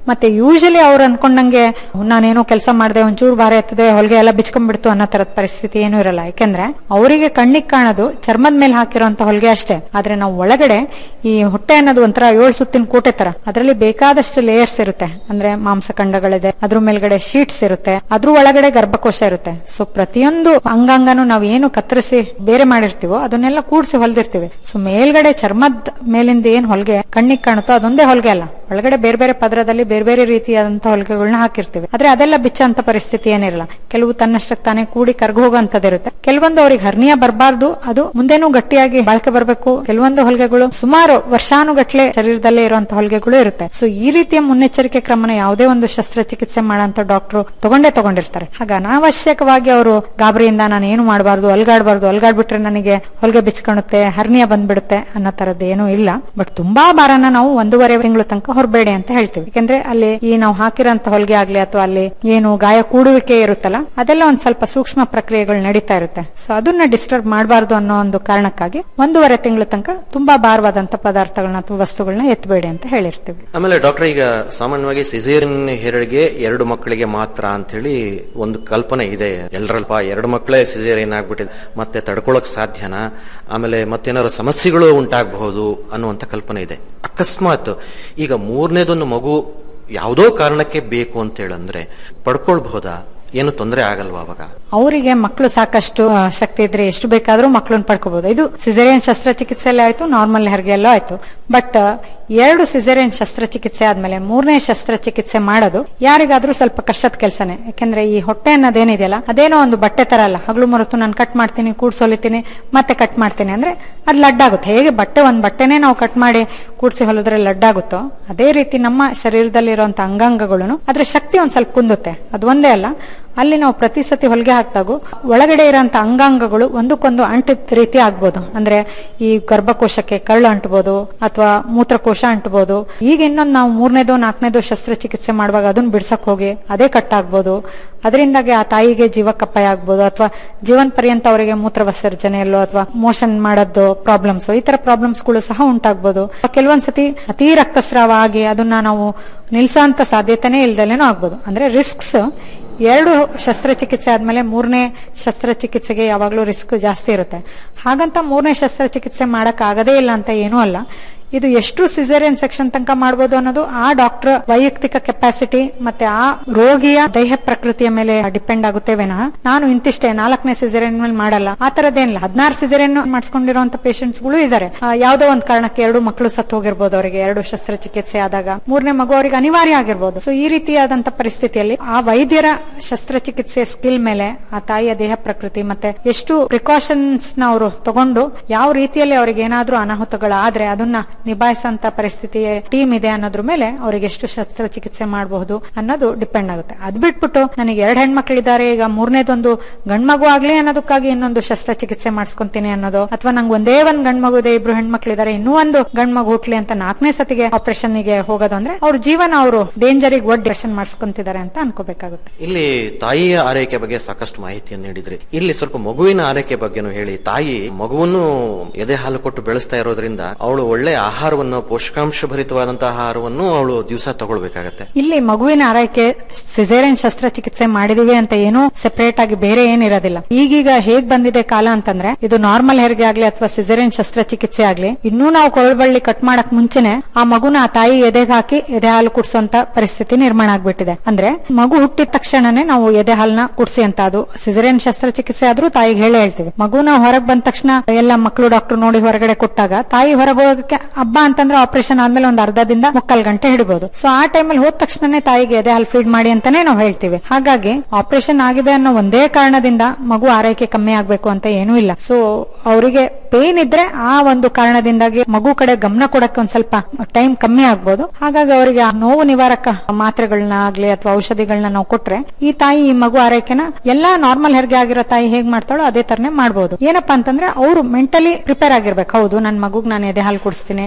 ಮತ್ತೆ ಯೂಶಲಿ ಅವ್ರು ಅನ್ಕೊಂಡಂಗೆ ನಾನೇನೋ ಕೆಲಸ ಮಾಡಿದೆ ಒಂಚೂರು ಭಾರ ಎತ್ತದೆ ಹೊಲಿಗೆ ಎಲ್ಲ ಬಿಚ್ಕೊಂಡ್ಬಿಡ್ತು ಅನ್ನೋ ತರದ ಪರಿಸ್ಥಿತಿ ಏನೂ ಇರಲ್ಲ ಯಾಕೆಂದ್ರೆ ಅವರಿಗೆ ಕಣ್ಣಿಗೆ ಕಾಣೋದು ಚರ್ಮದ ಮೇಲೆ ಹಾಕಿರೋಂತ ಹೊಲಿಗೆ ಅಷ್ಟೇ ಆದ್ರೆ ನಾವು ಒಳಗಡೆ ಈ ಹೊಟ್ಟೆ ಅನ್ನೋದು ಒಂಥರ ಏಳು ಸುತ್ತಿನ ಕೋಟೆ ತರ ಅದರಲ್ಲಿ ಬೇಕಾದಷ್ಟು ಲೇಯರ್ಸ್ ಇರುತ್ತೆ ಅಂದ್ರೆ ಮಾಂಸಖಂಡಗಳಿದೆ ಅದ್ರ ಮೇಲ್ಗಡೆ ಶೀಟ್ಸ್ ಇರುತ್ತೆ ಅದ್ರ ಒಳಗಡೆ ಗರ್ಭಕೋಶ ಇರುತ್ತೆ ಸೊ ಪ್ರತಿಯೊಂದು ಅಂಗಾಂಗನು ನಾವು ಏನು ಕತ್ತರಿಸಿ ಬೇರೆ ಮಾಡಿರ್ತೀವೋ ಅದನ್ನೆಲ್ಲ ಕೂಡಿಸಿ ಹೊಲ್ದಿರ್ತೀವಿ ಸೊ ಮೇಲ್ಗಡೆ ಚರ್ಮದ ಮೇಲಿಂದ ಏನ್ ಹೊಲಿಗೆ ಕಣ್ಣಿಗೆ ಕಾಣುತ್ತೋ ಅದೊಂದೇ ಹೊಲಿಗೆ ಅಲ್ಲ ಒಳಗಡೆ ಬೇರೆ ಬೇರೆ ಪದರದಲ್ಲಿ ಬೇರೆ ಬೇರೆ ರೀತಿಯಾದಂತಹ ಹೊಲಿಗೆಗಳನ್ನ ಹಾಕಿರ್ತೀವಿ ಆದ್ರೆ ಅದೆಲ್ಲ ಬಿಚ್ಚಂತ ಪರಿಸ್ಥಿತಿ ಏನಿರಲ್ಲ ಕೆಲವು ತನ್ನಷ್ಟಕ್ಕೆ ತಾನೇ ಕೂಡಿ ಕರ್ಗ ಹೋಗೋಂತದಿರುತ್ತೆ ಕೆಲವೊಂದು ಅವ್ರಿಗೆ ಹರ್ನಿಯ ಬರಬಾರ್ದು ಅದು ಮುಂದೇನು ಗಟ್ಟಿಯಾಗಿ ಬಾಳ್ಕೆ ಬರಬೇಕು ಕೆಲವೊಂದು ಹೊಲಿಗೆಗಳು ಸುಮಾರು ವರ್ಷಾನುಗಟ್ಲೆ ಶರೀರದಲ್ಲೇ ಇರುವಂತಹ ಹೊಲಿಗೆಗಳು ಇರುತ್ತೆ ಸೊ ಈ ರೀತಿಯ ಮುನ್ನೆಚ್ಚರಿಕೆ ಕ್ರಮನ ಯಾವುದೇ ಒಂದು ಶಸ್ತ್ರಚಿಕಿತ್ಸೆ ಮಾಡಂತ ಡಾಕ್ಟರ್ ತಗೊಂಡೇ ತಗೊಂಡಿರ್ತಾರೆ ಹಾಗ ಅನಾವಶ್ಯಕವಾಗಿ ಅವರು ಗಾಬರಿಯಿಂದ ನಾನು ಏನು ಮಾಡಬಾರ್ದು ಅಲ್ಗಾಡ್ಬಾರ್ದು ಅಲ್ಗಾಡ್ಬಿಟ್ರೆ ನನಗೆ ಹೊಲಿಗೆ ಬಿಚ್ಕೊಳುತ್ತೆ ಹರ್ನಿಯ ಬಂದ್ಬಿಡುತ್ತೆ ಅನ್ನೋ ತರದ್ದು ಏನೂ ಇಲ್ಲ ಬಟ್ ತುಂಬಾ ಭಾರನ ನಾವು ಒಂದೂವರೆ ತಿಂಗಳು ತನಕ ಹೊರಬೇಡಿ ಅಂತ ಹೇಳ್ತೀವಿ ಯಾಕಂದ್ರೆ ಅಲ್ಲಿ ಈ ನಾವು ಹಾಕಿರೋಂತ ಹೊಲಿಗೆ ಆಗ್ಲಿ ಅಥವಾ ಅಲ್ಲಿ ಏನು ಗಾಯ ಕೂಡುವಿಕೆ ಇರುತ್ತಲ್ಲ ಅದೆಲ್ಲ ಒಂದ್ ಸ್ವಲ್ಪ ಸೂಕ್ಷ್ಮ ಪ್ರಕ್ರಿಯೆಗಳು ನಡೀತಾ ಇರುತ್ತೆ ಸೊ ಅದನ್ನ ಡಿಸ್ಟರ್ಬ್ ಮಾಡಬಾರ್ದು ಅನ್ನೋ ಒಂದು ಕಾರಣಕ್ಕಾಗಿ ಒಂದೂವರೆ ತಿಂಗಳ ತನಕ ತುಂಬಾ ಭಾರವಾದಂತ ಪದಾರ್ಥಗಳನ್ನ ಅಥವಾ ವಸ್ತುಗಳನ್ನ ಎತ್ತಬೇಡಿ ಅಂತ ಹೇಳಿರ್ತೀವಿ ಆಮೇಲೆ ಡಾಕ್ಟರ್ ಈಗ ಸಾಮಾನ್ಯವಾಗಿ ಸಿಸೇರಿಯನ್ ಹೆರಿಗೆ ಎರಡು ಮಕ್ಕಳಿಗೆ ಮಾತ್ರ ಅಂತ ಹೇಳಿ ಒಂದು ಕಲ್ಪನೆ ಇದೆ ಎಲ್ಲರಲ್ಪ ಎರಡು ಮಕ್ಕಳೇ ಸಿಸೇರಿಯನ್ ಆಗ್ಬಿಟ್ಟಿದೆ ಮತ್ತೆ ತಡ್ಕೊಳಕ್ ಸಾಧ್ಯನಾ ಆಮೇಲೆ ಮತ್ತೇನಾದ್ರು ಸಮಸ್ಯೆಗಳು ಉಂಟಾಗಬಹುದು ಅನ್ನುವಂತ ಕಲ್ಪನೆ ಇದೆ ಅಕಸ್ಮಾತ್ ಈಗ ಮೂರನೇದೊಂದು ಮಗು ಯಾವುದೋ ಕಾರಣಕ್ಕೆ ಬೇಕು ಅಂತ ಹೇಳಂದ್ರೆ ಪಡ್ಕೊಳ್ಬಹುದಾ ಏನು ತೊಂದರೆ ಆಗಲ್ವಾ ಅವಾಗ ಅವರಿಗೆ ಮಕ್ಕಳು ಸಾಕಷ್ಟು ಆ, ಶಕ್ತಿ ಇದ್ರೆ ಎಷ್ಟು ಬೇಕಾದ್ರೂ ಮಕ್ಕಳನ್ನ ಪಡ್ಕೋಬಹುದು ಇದು ಸಿಸೇರಿಯನ್ ಶಸ್ತ್ರಚಿಕಿತ್ಸೆಯಲ್ಲೇ ಆಯ್ತು ನಾರ್ಮಲ್ ಹೆರಿಗೆಯಲ್ಲೂ ಆಯ್ತು ಬಟ್ ಎರಡು ಸಿಸೇರಿಯನ್ ಶಸ್ತ್ರಚಿಕಿತ್ಸೆ ಆದ್ಮೇಲೆ ಮೂರನೇ ಶಸ್ತ್ರಚಿಕಿತ್ಸೆ ಮಾಡೋದು ಯಾರಿಗಾದ್ರೂ ಸ್ವಲ್ಪ ಕಷ್ಟದ ಕೆಲಸನೇ ಯಾಕಂದ್ರೆ ಈ ಹೊಟ್ಟೆ ಅನ್ನೋದೇನಿದೆಯಲ್ಲ ಅದೇನೋ ಒಂದು ಬಟ್ಟೆ ತರ ಅಲ್ಲ ಹಗಲು ಮರೆತು ನಾನು ಕಟ್ ಮಾಡ್ತೀನಿ ಕೂಡ್ಸೊಲಿತೀನಿ ಮತ್ತೆ ಕಟ್ ಮಾಡ್ತೀನಿ ಅಂದ್ರೆ ಅದು ಲಡ್ಡಾಗುತ್ತೆ ಹೇಗೆ ಬಟ್ಟೆ ಒಂದ್ ಬಟ್ಟೆನೇ ನಾವು ಕಟ್ ಮಾಡಿ ಕೂಡ್ಸಿ ಹೊಲಿದ್ರೆ ಲಡ್ಡಾಗುತ್ತೋ ಅದೇ ರೀತಿ ನಮ್ಮ ಶರೀರದಲ್ಲಿರುವಂತ ಅಂಗಾಂಗಗಳು ಅದ್ರ ಶಕ್ತಿ ಒಂದ್ ಸ್ವಲ್ಪ ಕುಂದುತ್ತೆ ಅದು ಒಂದೇ ಅಲ್ಲ ಅಲ್ಲಿ ನಾವು ಪ್ರತಿ ಸತಿ ಹೊಲಿಗೆ ಹಾಕಿದಾಗೂ ಒಳಗಡೆ ಇರೋಂತ ಅಂಗಾಂಗಗಳು ಒಂದಕ್ಕೊಂದು ಅಂಟಿದ ರೀತಿ ಆಗ್ಬೋದು ಅಂದ್ರೆ ಈ ಗರ್ಭಕೋಶಕ್ಕೆ ಕಳ್ಳು ಅಂಟ್ಬೋದು ಅಥವಾ ಮೂತ್ರಕೋಶ ಅಂಟ್ಬೋದು ಈಗ ಇನ್ನೊಂದು ನಾವು ಮೂರನೇದೋ ನಾಲ್ಕನೇದೋ ಶಸ್ತ್ರಚಿಕಿತ್ಸೆ ಮಾಡುವಾಗ ಅದನ್ನ ಬಿಡ್ಸಕ್ ಹೋಗಿ ಅದೇ ಕಟ್ ಆಗ್ಬೋದು ಅದರಿಂದಾಗಿ ಆ ತಾಯಿಗೆ ಜೀವಕ್ಕಪ್ಪಾಯ ಆಗ್ಬೋದು ಅಥವಾ ಜೀವನ ಪರ್ಯಂತ ಅವರಿಗೆ ಮೂತ್ರ ವಿಸರ್ಜನೆಯಲ್ಲೋ ಅಥವಾ ಮೋಷನ್ ಮಾಡೋದು ಪ್ರಾಬ್ಲಮ್ಸ್ ಈ ತರ ಪ್ರಾಬ್ಲಮ್ಸ್ಗಳು ಸಹ ಉಂಟಾಗ್ಬೋದು ಕೆಲವೊಂದ್ಸತಿ ಅತಿ ರಕ್ತಸ್ರಾವ ಆಗಿ ಅದನ್ನ ನಾವು ನಿಲ್ಸೋಂತ ಸಾಧ್ಯತೆನೇ ಇಲ್ದಲೇನೂ ಆಗ್ಬೋದು ಅಂದ್ರೆ ರಿಸ್ಕ್ಸ್ ಎರಡು ಶಸ್ತ್ರಚಿಕಿತ್ಸೆ ಆದ್ಮೇಲೆ ಮೂರನೇ ಶಸ್ತ್ರಚಿಕಿತ್ಸೆಗೆ ಯಾವಾಗಲೂ ರಿಸ್ಕ್ ಜಾಸ್ತಿ ಇರುತ್ತೆ ಹಾಗಂತ ಮೂರನೇ ಶಸ್ತ್ರಚಿಕಿತ್ಸೆ ಮಾಡಕ್ ಆಗದೇ ಇಲ್ಲ ಅಂತ ಏನೂ ಅಲ್ಲ ಇದು ಎಷ್ಟು ಸಿಸೇರಿಯನ್ ಸೆಕ್ಷನ್ ತನಕ ಮಾಡ್ಬೋದು ಅನ್ನೋದು ಆ ಡಾಕ್ಟರ್ ವೈಯಕ್ತಿಕ ಕೆಪಾಸಿಟಿ ಮತ್ತೆ ಆ ರೋಗಿಯ ದೇಹ ಪ್ರಕೃತಿಯ ಮೇಲೆ ಡಿಪೆಂಡ್ ಆಗುತ್ತೆ ವಿನಃ ನಾನು ಇಂತಿಷ್ಟೇ ನಾಲ್ಕನೇ ಸಿಸೇರಿಯನ್ ಮೇಲೆ ಮಾಡಲ್ಲ ಆ ತರದ್ದೇನಿಲ್ಲ ಹದಿನಾರು ಸಿಸೇರಿಯನ್ ಮಾಡಿಸ್ಕೊಂಡಿರುವಂತ ಪೇಷಂಟ್ಸ್ ಗಳು ಇದಾರೆ ಆ, ಯಾವ್ದೋ ಒಂದ್ ಕಾರಣಕ್ಕೆ ಎರಡು ಮಕ್ಕಳು ಸತ್ತು ಹೋಗಿರ್ಬೋದು ಅವರಿಗೆ ಎರಡು ಶಸ್ತ್ರಚಿಕಿತ್ಸೆ ಆದಾಗ ಮೂರನೇ ಮಗು ಅವರಿಗೆ ಅನಿವಾರ್ಯ ಆಗಿರ್ಬೋದು ಸೊ ಈ ರೀತಿಯಾದಂತ ಪರಿಸ್ಥಿತಿಯಲ್ಲಿ ಆ ವೈದ್ಯರ ಶಸ್ತ್ರಚಿಕಿತ್ಸೆ ಸ್ಕಿಲ್ ಮೇಲೆ ಆ ತಾಯಿಯ ದೇಹ ಪ್ರಕೃತಿ ಮತ್ತೆ ಎಷ್ಟು ಪ್ರಿಕಾಷನ್ಸ್ ನ ಅವರು ತಗೊಂಡು ಯಾವ ರೀತಿಯಲ್ಲಿ ಅವ್ರಿಗೆ ಏನಾದ್ರೂ ಅನಾಹುತಗಳಾದ್ರೆ ಅದನ್ನ ನಿಭಾಯಿಸಂತ ಪರಿಸ್ಥಿತಿ ಟೀಮ್ ಇದೆ ಅನ್ನೋದ್ರ ಮೇಲೆ ಅವ್ರಿಗೆ ಎಷ್ಟು ಶಸ್ತ್ರಚಿಕಿತ್ಸೆ ಮಾಡಬಹುದು ಅನ್ನೋದು ಡಿಪೆಂಡ್ ಆಗುತ್ತೆ ಅದ್ ಬಿಟ್ಬಿಟ್ಟು ನನಗೆ ಎರಡು ಹೆಣ್ಮಕ್ಳಿದ್ದಾರೆ ಈಗ ಮೂರನೇದೊಂದು ಗಂಡ್ಮಗು ಆಗ್ಲಿ ಅನ್ನೋದಕ್ಕಾಗಿ ಇನ್ನೊಂದು ಶಸ್ತ್ರಚಿಕಿತ್ಸೆ ಮಾಡಿಸ್ಕೊಂತೀನಿ ಅನ್ನೋದು ಅಥವಾ ನಂಗೆ ಒಂದೇ ಒಂದ್ ಗಂಡ್ಮಗು ಇದೆ ಇಬ್ರು ಹೆಣ್ಮಕ್ಳಿದ್ದಾರೆ ಇನ್ನೂ ಒಂದು ಗಂಡ್ಮಗು ಹುಟ್ಲಿ ಅಂತ ನಾಲ್ಕನೇ ಸತಿಗೆ ಆಪರೇಷನ್ ಗೆ ಹೋಗೋದು ಅಂದ್ರೆ ಅವ್ರ ಜೀವನ ಅವರು ಡೇಂಜರಿಗೆ ಒಡ್ ಆಪರೇಷನ್ ಮಾಡಿಸ್ಕೊಂತಿದ್ದಾರೆ ಅಂತ ಅನ್ಕೋಬೇಕಾಗುತ್ತೆ ಇಲ್ಲಿ ತಾಯಿಯ ಆರೈಕೆ ಬಗ್ಗೆ ಸಾಕಷ್ಟು ಮಾಹಿತಿಯನ್ನು ನೀಡಿದ್ರಿ ಇಲ್ಲಿ ಸ್ವಲ್ಪ ಮಗುವಿನ ಆರೈಕೆ ಬಗ್ಗೆನೂ ಹೇಳಿ ತಾಯಿ ಮಗುವನ್ನು ಎದೆ ಹಾಲು ಕೊಟ್ಟು ಬೆಳೆಸ್ತಾ ಇರೋದ್ರಿಂದ ಅವಳು ಒಳ್ಳೆ ಆಹಾರವನ್ನು ಪೋಷಕಾಂಶ ಭರಿತವಾದಂತಹ ಆಹಾರವನ್ನು ಅವಳು ದಿವಸ ತಗೊಳ್ಬೇಕಾಗತ್ತೆ ಇಲ್ಲಿ ಮಗುವಿನ ಆರೈಕೆ ಸಿಸೇರಿಯನ್ ಶಸ್ತ್ರಚಿಕಿತ್ಸೆ ಮಾಡಿದೀವಿ ಅಂತ ಏನೂ ಸೆಪರೇಟ್ ಆಗಿ ಬೇರೆ ಏನಿರೋದಿಲ್ಲ ಈಗೀಗ ಹೇಗ್ ಬಂದಿದೆ ಕಾಲ ಅಂತಂದ್ರೆ ಇದು ನಾರ್ಮಲ್ ಹೆರಿಗೆ ಆಗ್ಲಿ ಅಥವಾ ಸಿಸೇರಿಯನ್ ಶಸ್ತ್ರಚಿಕಿತ್ಸೆ ಆಗ್ಲಿ ಇನ್ನೂ ನಾವು ಕೊಳಬಳ್ಳಿ ಕಟ್ ಮಾಡಕ್ ಮುಂಚೆನೆ ಆ ಮಗುನ ಆ ತಾಯಿ ಎದೆಗೆ ಹಾಕಿ ಎದೆ ಹಾಲು ಕುಡ್ಸೋಂತ ಪರಿಸ್ಥಿತಿ ನಿರ್ಮಾಣ ಆಗ್ಬಿಟ್ಟಿದೆ ಅಂದ್ರೆ ಮಗು ಹುಟ್ಟಿದ ತಕ್ಷಣನೇ ನಾವು ಎದೆ ಹಾಲನ್ನ ಕುಡ್ಸಿ ಅಂತ ಅದು ಸಿಸೇರಿಯನ್ ಶಸ್ತ್ರಚಿಕಿತ್ಸೆ ಆದ್ರೂ ತಾಯಿಗೆ ಹೇಳಿ ಹೇಳ್ತೀವಿ ಮಗುನ ಹೊರಗ್ ಬಂದ ತಕ್ಷಣ ಎಲ್ಲ ಮಕ್ಕಳು ಡಾಕ್ಟರ್ ನೋಡಿ ಹೊರಗಡೆ ಕೊಟ್ಟಾಗ ತಾಯಿ ಹೊರಗೆ ಹೋಗಕ್ಕೆ ಹಬ್ಬ ಅಂತಂದ್ರೆ ಆಪರೇಷನ್ ಆದ್ಮೇಲೆ ಒಂದ್ ಅರ್ಧದಿಂದ ಮುಕ್ಕಾಲ್ ಗಂಟೆ ಹಿಡಿಬಹುದು ಸೊ ಆ ಟೈಮಲ್ಲಿ ಹೋದ ತಕ್ಷಣನೇ ತಾಯಿಗೆ ಎದೆ ಹಾಲು ಫೀಡ್ ಮಾಡಿ ಅಂತಾನೆ ನಾವು ಹೇಳ್ತೀವಿ ಹಾಗಾಗಿ ಆಪರೇಷನ್ ಆಗಿದೆ ಅನ್ನೋ ಒಂದೇ ಕಾರಣದಿಂದ ಮಗು ಆರೈಕೆ ಕಮ್ಮಿ ಆಗ್ಬೇಕು ಅಂತ ಏನೂ ಇಲ್ಲ ಸೊ ಅವರಿಗೆ ಪೇನ್ ಇದ್ರೆ ಆ ಒಂದು ಕಾರಣದಿಂದಾಗಿ ಮಗು ಕಡೆ ಗಮನ ಕೊಡಕ್ಕೆ ಒಂದ್ ಸ್ವಲ್ಪ ಟೈಮ್ ಕಮ್ಮಿ ಆಗ್ಬೋದು ಹಾಗಾಗಿ ಅವರಿಗೆ ಆ ನೋವು ನಿವಾರಕ ಮಾತ್ರೆಗಳನ್ನ ಆಗ್ಲಿ ಅಥವಾ ಔಷಧಿಗಳನ್ನ ನಾವು ಕೊಟ್ರೆ ಈ ತಾಯಿ ಈ ಮಗು ಆರೈಕೆನ ಎಲ್ಲಾ ನಾರ್ಮಲ್ ಹೆರಿಗೆ ಆಗಿರೋ ತಾಯಿ ಹೇಗ್ ಮಾಡ್ತಾಳೋ ಅದೇ ತರನೇ ಮಾಡ್ಬೋದು ಏನಪ್ಪಾ ಅಂತಂದ್ರೆ ಅವರು ಮೆಂಟಲಿ ಪ್ರಿಪೇರ್ ಆಗಿರ್ಬೇಕು ಹೌದು ನನ್ನ ಮಗುಗ್ ನಾನು ಎದೆ ಹಾಲು ಕುಡಿಸ್ತೀನಿ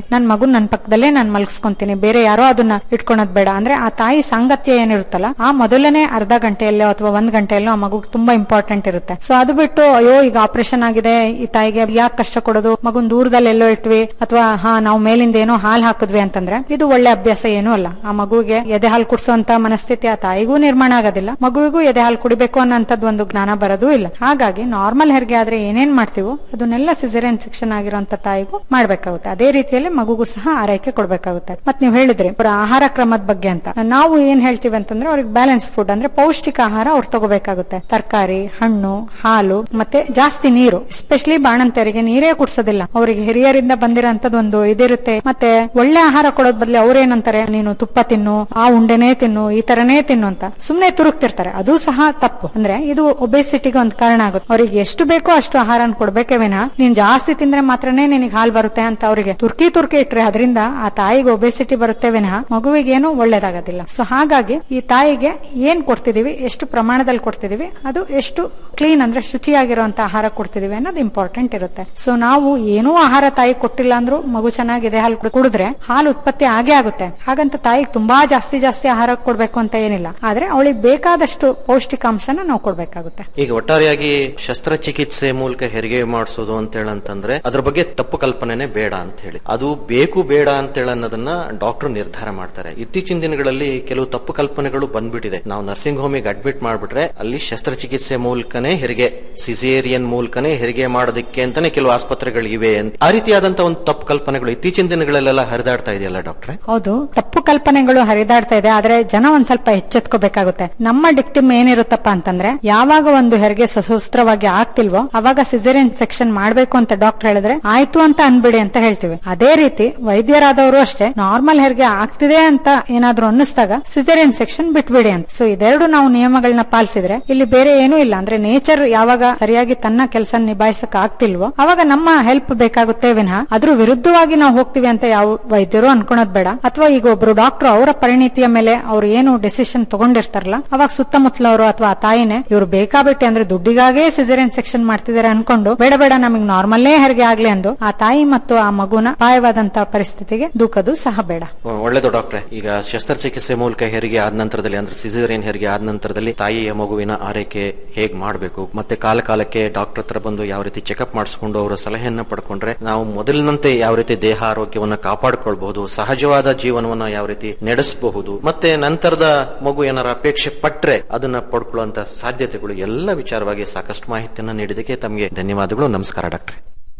ನನ್ ಮಗುನ್ ನನ್ ಪಕ್ಕದಲ್ಲೇ ನಾನು ಮಲ್ಗಿಸ್ಕೊಂತೀನಿ ಬೇರೆ ಯಾರೋ ಅದನ್ನ ಇಟ್ಕೊಳೋದ್ ಬೇಡ ಅಂದ್ರೆ ಆ ತಾಯಿ ಸಾಂಗತ್ಯ ಏನಿರುತ್ತಲ್ಲ ಆ ಮೊದಲನೇ ಅರ್ಧ ಗಂಟೆಯಲ್ಲೋ ಅಥವಾ ಒಂದ್ ಗಂಟೆಯಲ್ಲೋ ಆ ಮಗು ತುಂಬಾ ಇಂಪಾರ್ಟೆಂಟ್ ಇರುತ್ತೆ ಸೊ ಅದು ಬಿಟ್ಟು ಅಯ್ಯೋ ಈಗ ಆಪರೇಷನ್ ಆಗಿದೆ ಈ ತಾಯಿಗೆ ಯಾಕೆ ಕಷ್ಟ ಕೊಡೋದು ಮಗುನ್ ದೂರದಲ್ಲಿ ಎಲ್ಲೋ ಇಟ್ವಿ ಅಥವಾ ಹಾ ನಾವು ಮೇಲಿಂದ ಏನೋ ಹಾಲು ಹಾಕಿದ್ವಿ ಅಂತಂದ್ರೆ ಇದು ಒಳ್ಳೆ ಅಭ್ಯಾಸ ಏನೂ ಅಲ್ಲ ಆ ಮಗುವಿಗೆ ಎದೆ ಹಾಲು ಕುಡಿಸುವಂತ ಮನಸ್ಥಿತಿ ಆ ತಾಯಿಗೂ ನಿರ್ಮಾಣ ಆಗೋದಿಲ್ಲ ಮಗುವಿಗೂ ಎದೆ ಹಾಲು ಕುಡಿಬೇಕು ಅನ್ನೋಂಥದ್ದು ಒಂದು ಜ್ಞಾನ ಬರೋದು ಇಲ್ಲ ಹಾಗಾಗಿ ನಾರ್ಮಲ್ ಹೆರಿಗೆ ಆದ್ರೆ ಏನೇನ್ ಮಾಡ್ತೀವೋ ಅದನ್ನೆಲ್ಲ ಸಿಸೇರಿಯನ್ ಸೆಕ್ಷನ್ ಆಗಿರುವಂತ ತಾಯಿಗೂ ಮಾಡ್ಬೇಕಾಗುತ್ತೆ ಅದೇ ರೀತಿಯಲ್ಲಿ ಮಗುಗೂ ಸಹ ಆರೈಕೆ ಕೊಡ್ಬೇಕಾಗುತ್ತೆ ಮತ್ ನೀವು ಹೇಳಿದ್ರಿ ಅವರ ಆಹಾರ ಕ್ರಮದ ಬಗ್ಗೆ ಅಂತ ನಾವು ಏನ್ ಹೇಳ್ತೀವಿ ಅಂತಂದ್ರೆ ಅವ್ರಿಗೆ ಬ್ಯಾಲೆನ್ಸ್ ಫುಡ್ ಅಂದ್ರೆ ಪೌಷ್ಟಿಕ ಆಹಾರ ಅವ್ರು ತಗೋಬೇಕಾಗುತ್ತೆ ತರಕಾರಿ ಹಣ್ಣು ಹಾಲು ಮತ್ತೆ ಜಾಸ್ತಿ ನೀರು ಎಸ್ಪೆಷಲಿ ಬಾಣಂತಿಯರಿಗೆ ನೀರೇ ಕುಡ್ಸೋದಿಲ್ಲ ಅವರಿಗೆ ಹಿರಿಯರಿಂದ ಬಂದಿರೋಂಥದ್ದು ಒಂದು ಇದಿರುತ್ತೆ ಮತ್ತೆ ಒಳ್ಳೆ ಆಹಾರ ಕೊಡೋದ್ ಬದಲು ಅವ್ರೇನಂತಾರೆ ನೀನು ತುಪ್ಪ ತಿನ್ನು ಆ ಉಂಡೆನೇ ತಿನ್ನು ಈ ತರನೇ ತಿನ್ನು ಅಂತ ಸುಮ್ನೆ ತುರುಕ್ತಿರ್ತಾರೆ ಅದು ಸಹ ತಪ್ಪು ಅಂದ್ರೆ ಇದು ಒಬೆಸಿಟಿಗೆ ಒಂದು ಕಾರಣ ಆಗುತ್ತೆ ಅವ್ರಿಗೆ ಎಷ್ಟು ಬೇಕೋ ಅಷ್ಟು ಆಹಾರ ಕೊಡ್ಬೇಕೇ ವಿನ ನೀನ್ ಜಾಸ್ತಿ ತಿಂದ್ರೆ ಮಾತ್ರನೇ ನಿನಗೆ ಹಾಲು ಬರುತ್ತೆ ಅಂತ ಅವರಿಗೆ ತುರ್ಕಿ ತುರ್ಕಿ ಇಟ್ರೆ ಅದರಿಂದ ಆ ತಾಯಿಗೆ ಒಬೆಸಿಟಿ ಬರುತ್ತೆ ವಿನಃ ಮಗುವಿಗೆ ಏನು ಒಳ್ಳೇದಾಗೋದಿಲ್ಲ ಸೊ ಹಾಗಾಗಿ ಈ ತಾಯಿಗೆ ಏನ್ ಕೊಡ್ತಿದೀವಿ ಎಷ್ಟು ಪ್ರಮಾಣದಲ್ಲಿ ಕೊಡ್ತಿದೀವಿ ಅದು ಎಷ್ಟು ಕ್ಲೀನ್ ಅಂದ್ರೆ ಶುಚಿಯಾಗಿರುವಂತ ಆಹಾರ ಕೊಡ್ತಿದೀವಿ ಅನ್ನೋದು ಇಂಪಾರ್ಟೆಂಟ್ ಇರುತ್ತೆ ಸೊ ನಾವು ಏನೂ ಆಹಾರ ತಾಯಿ ಕೊಟ್ಟಿಲ್ಲ ಅಂದ್ರೂ ಮಗು ಚೆನ್ನಾಗಿದೆ ಹಾಲು ಕುಡ್- ಕುಡಿದ್ರೆ ಹಾಲು ಉತ್ಪತ್ತಿ ಆಗೇ ಆಗುತ್ತೆ ಹಾಗಂತ ತಾಯಿಗೆ ತುಂಬಾ ಜಾಸ್ತಿ ಜಾಸ್ತಿ ಆಹಾರ ಕೊಡ್ಬೇಕು ಅಂತ ಏನಿಲ್ಲ ಆದ್ರೆ ಅವಳಿಗೆ ಬೇಕಾದಷ್ಟು ಪೌಷ್ಟಿಕಾಂಶನ ನಾವು ಕೊಡ್ಬೇಕಾಗುತ್ತೆ ಈಗ ಒಟ್ಟಾರೆಯಾಗಿ ಶಸ್ತ್ರಚಿಕಿತ್ಸೆ ಮೂಲಕ ಹೆರಿಗೆ ಮಾಡಿಸೋದು ಅಂತ ಹೇಳಂತಂದ್ರೆ ಅದ್ರ ಬಗ್ಗೆ ತಪ್ಪು ಕಲ್ಪನೆನೇ ಬೇಡ ಅಂತ ಹೇಳಿ ಅದು ಬೇಕು ಬೇಡ ಅಂತ ಹೇಳಿ ಅನ್ನೋದನ್ನ ಡಾಕ್ಟರ್ ನಿರ್ಧಾರ ಮಾಡ್ತಾರೆ ಇತ್ತೀಚಿನ ದಿನಗಳಲ್ಲಿ ಕೆಲವು ತಪ್ಪು ಕಲ್ಪನೆಗಳು ಬಂದ್ಬಿಟ್ಟಿದೆ ನಾವು ನರ್ಸಿಂಗ್ ಹೋಮಿಗೆ ಅಡ್ಮಿಟ್ ಮಾಡ್ಬಿಟ್ರೆ ಅಲ್ಲಿ ಶಸ್ತ್ರಚಿಕಿತ್ಸೆ ಮೂಲಕನೇ ಹೆರಿಗೆ ಸಿಸೇರಿಯನ್ ಮೂಲಕನೇ ಹೆರಿಗೆ ಮಾಡೋದಕ್ಕೆ ಅಂತಾನೆ ಕೆಲವು ಆಸ್ಪತ್ರೆಗಳು ಇವೆ ಅಂತ ಆ ರೀತಿಯಾದಂತ ಒಂದು ತಪ್ಪು ಕಲ್ಪನೆಗಳು ಇತ್ತೀಚಿನ ದಿನಗಳಲ್ಲೆಲ್ಲ ಹರಿದಾಡ್ತಾ ಇದೆಯಲ್ಲ ಡಾಕ್ಟ್ರೆ ಹೌದು ತಪ್ಪು ಕಲ್ಪನೆಗಳು ಹರಿದಾಡ್ತಾ ಇದೆ ಆದ್ರೆ ಜನ ಒಂದ್ ಸ್ವಲ್ಪ ಎಚ್ಚೆತ್ಕೋಬೇಕಾಗುತ್ತೆ ನಮ್ಮ ಡಿಕ್ಟಿಮ್ ಏನಿರುತ್ತಪ್ಪ ಅಂತಂದ್ರೆ ಯಾವಾಗ ಒಂದು ಹೆರಿಗೆ ಸಶಸ್ತ್ರವಾಗಿ ಆಗ್ತಿಲ್ವೋ ಅವಾಗ ಸಿಸೇರಿಯನ್ ಸೆಕ್ಷನ್ ಮಾಡ್ಬೇಕು ಅಂತ ಡಾಕ್ಟರ್ ಹೇಳಿದ್ರೆ ಆಯ್ತು ಅಂತ ಅನ್ಬಿಡಿ ಅಂತ ಹೇಳ್ತೀವಿ ಅದೇ ರೀತಿ ವೈದ್ಯರಾದವರು ಅಷ್ಟೇ ನಾರ್ಮಲ್ ಹೆರಿಗೆ ಆಗ್ತಿದೆ ಅಂತ ಏನಾದ್ರೂ ಅನ್ನಿಸ್ದಾಗ ಸಿಸೇರಿಯನ್ ಸೆಕ್ಷನ್ ಬಿಟ್ಬಿಡಿ ಅಂತ ಸೊ ಇದೆರಡು ನಾವು ನಿಯಮಗಳನ್ನ ಪಾಲಿಸಿದ್ರೆ ಇಲ್ಲಿ ಬೇರೆ ಏನೂ ಇಲ್ಲ ಅಂದ್ರೆ ನೇಚರ್ ಯಾವಾಗ ಸರಿಯಾಗಿ ತನ್ನ ಕೆಲಸ ನಿಭಾಯಿಸಕ್ ಆಗ್ತಿಲ್ವೋ ಅವಾಗ ನಮ್ಮ ಹೆಲ್ಪ್ ಬೇಕಾಗುತ್ತೆ ವಿನಃ ಅದ್ರ ವಿರುದ್ಧವಾಗಿ ನಾವು ಹೋಗ್ತೀವಿ ಅಂತ ಯಾವ ವೈದ್ಯರು ಅನ್ಕೊಳೋದ್ ಬೇಡ ಅಥವಾ ಈಗ ಒಬ್ರು ಡಾಕ್ಟರ್ ಅವರ ಪರಿಣಿತಿಯ ಮೇಲೆ ಅವ್ರು ಏನು ಡೆಸಿಷನ್ ತಗೊಂಡಿರ್ತಾರಲ್ಲ ಅವಾಗ ಸುತ್ತಮುತ್ತಲವರು ಅಥವಾ ಆ ತಾಯಿನೇ ಇವ್ರು ಬೇಕಾಬಿಟ್ಟೆ ಅಂದ್ರೆ ದುಡ್ಡಿಗಾಗೇ ಸಿಸೇರಿಯನ್ ಸೆಕ್ಷನ್ ಮಾಡ್ತಿದ್ದಾರೆ ಅನ್ಕೊಂಡು ಬೇಡ ಬೇಡ ನಮಗೆ ನಾರ್ಮಲ್ಲೇ ಹೆರಿಗೆ ಆಗ್ಲಿ ಅಂದು ಆ ತಾಯಿ ಮತ್ತು ಆ ಮಗುನ ಅಪಾಯವಾದಂತಹ ಪರಿಸ್ಥಿತಿಗೆ ದೂಕದು ಸಹ ಬೇಡ ಹ್ಮ್, ಒಳ್ಳೇದು ಡಾಕ್ಟ್ರೆ ಈಗ ಶಸ್ತ್ರಚಿಕಿತ್ಸೆ ಮೂಲಕ ಹೆರಿಗೆ ಆದ ನಂತರದಲ್ಲಿ ಅಂದ್ರೆ ಸಿಸೇರಿಯನ್ ಹೆರಿಗೆ ಆದ ನಂತರದಲ್ಲಿ ತಾಯಿಯ ಮಗುವಿನ ಆರೈಕೆ ಹೇಗ್ ಮಾಡಬೇಕು ಮತ್ತೆ ಕಾಲ ಕಾಲಕ್ಕೆ ಡಾಕ್ಟರ್ ಹತ್ರ ಬಂದು ಯಾವ ರೀತಿ ಚೆಕಪ್ ಮಾಡಿಸ್ಕೊಂಡು ಅವರ ಸಲಹೆಯನ್ನ ಪಡ್ಕೊಂಡ್ರೆ ನಾವು ಮೊದಲಿನಂತೆ ಯಾವ ರೀತಿ ದೇಹ ಆರೋಗ್ಯವನ್ನ ಕಾಪಾಡ್ಕೊಳ್ಬಹುದು ಸಹಜವಾದ ಜೀವನವನ್ನ ಯಾವ ರೀತಿ ನಡೆಸಬಹುದು ಮತ್ತೆ ನಂತರದ ಮಗು ಏನಾರ ಅಪೇಕ್ಷೆ ಪಟ್ರೆ ಅದನ್ನ ಪಡ್ಕೊಳ್ಳುವಂತ ಸಾಧ್ಯತೆಗಳು ಎಲ್ಲ ವಿಚಾರವಾಗಿ ಸಾಕಷ್ಟು ಮಾಹಿತಿಯನ್ನ ನೀಡಿದಕ್ಕೆ ತಮಗೆ ಧನ್ಯವಾದಗಳು ನಮಸ್ಕಾರ ಡಾಕ್ಟ್ರೆ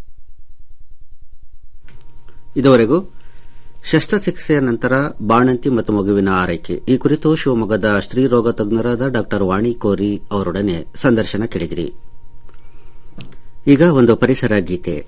ಇದುವರೆಗೂ ಶಸ್ತ್ರಚಿಕಿತ್ಸೆಯ ನಂತರ ಬಾಣಂತಿ ಮತ್ತು ಮಗುವಿನ ಆರೈಕೆ ಈ ಕುರಿತು ಶಿವಮೊಗ್ಗದ ಸ್ತ್ರೀರೋಗ ತಜ್ಞರಾದ ಡಾಕ್ಟರ್ ವಾಣಿ ಕೋರಿ ಅವರೊಡನೆ ಸಂದರ್ಶನ ಕೇಳಿದಿರಿ ಈಗ ಒಂದು ಪರಿಸರ ಗೀತೆ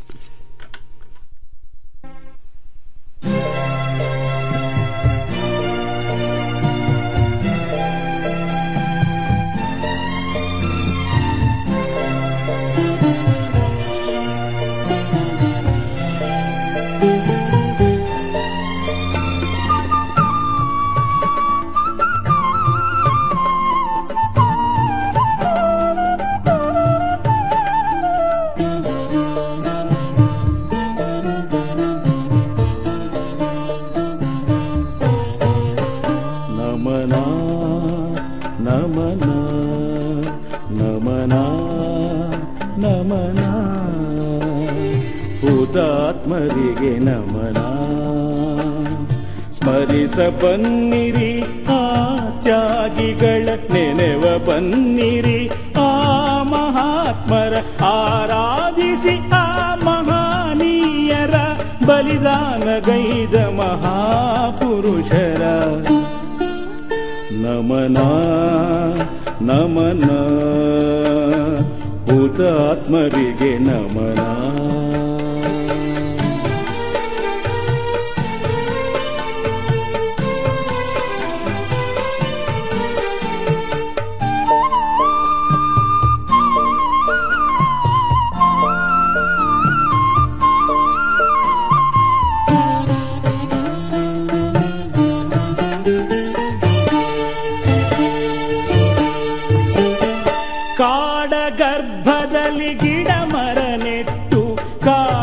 ನಮನ ನಮನ ನಮನ ನಮನ ಹುತಾತ್ಮರಿಗೆ ನಮನ ಸ್ಮರಿಸ ಬನ್ನಿರಿ ಆ ತ್ಯಾಗಿಗಳ ನೆನೆವ ಬನ್ನಿರಿ ಆ ಮಹಾತ್ಮರ ಆರಾಧಿಸಿ ಆ ಮಹಾನೀಯರ ಬಲಿದಾನಗೈದ ಮಹಾಪುರುಷರ ನಮನ ನಮನ ಹುತಾತ್ಮರಿಗೆ ನಮನ ಕಾಡ ಗರ್ಭದಲ್ಲಿ ಗಿಡ ಮರ ನೆಟ್ಟು ಕಾ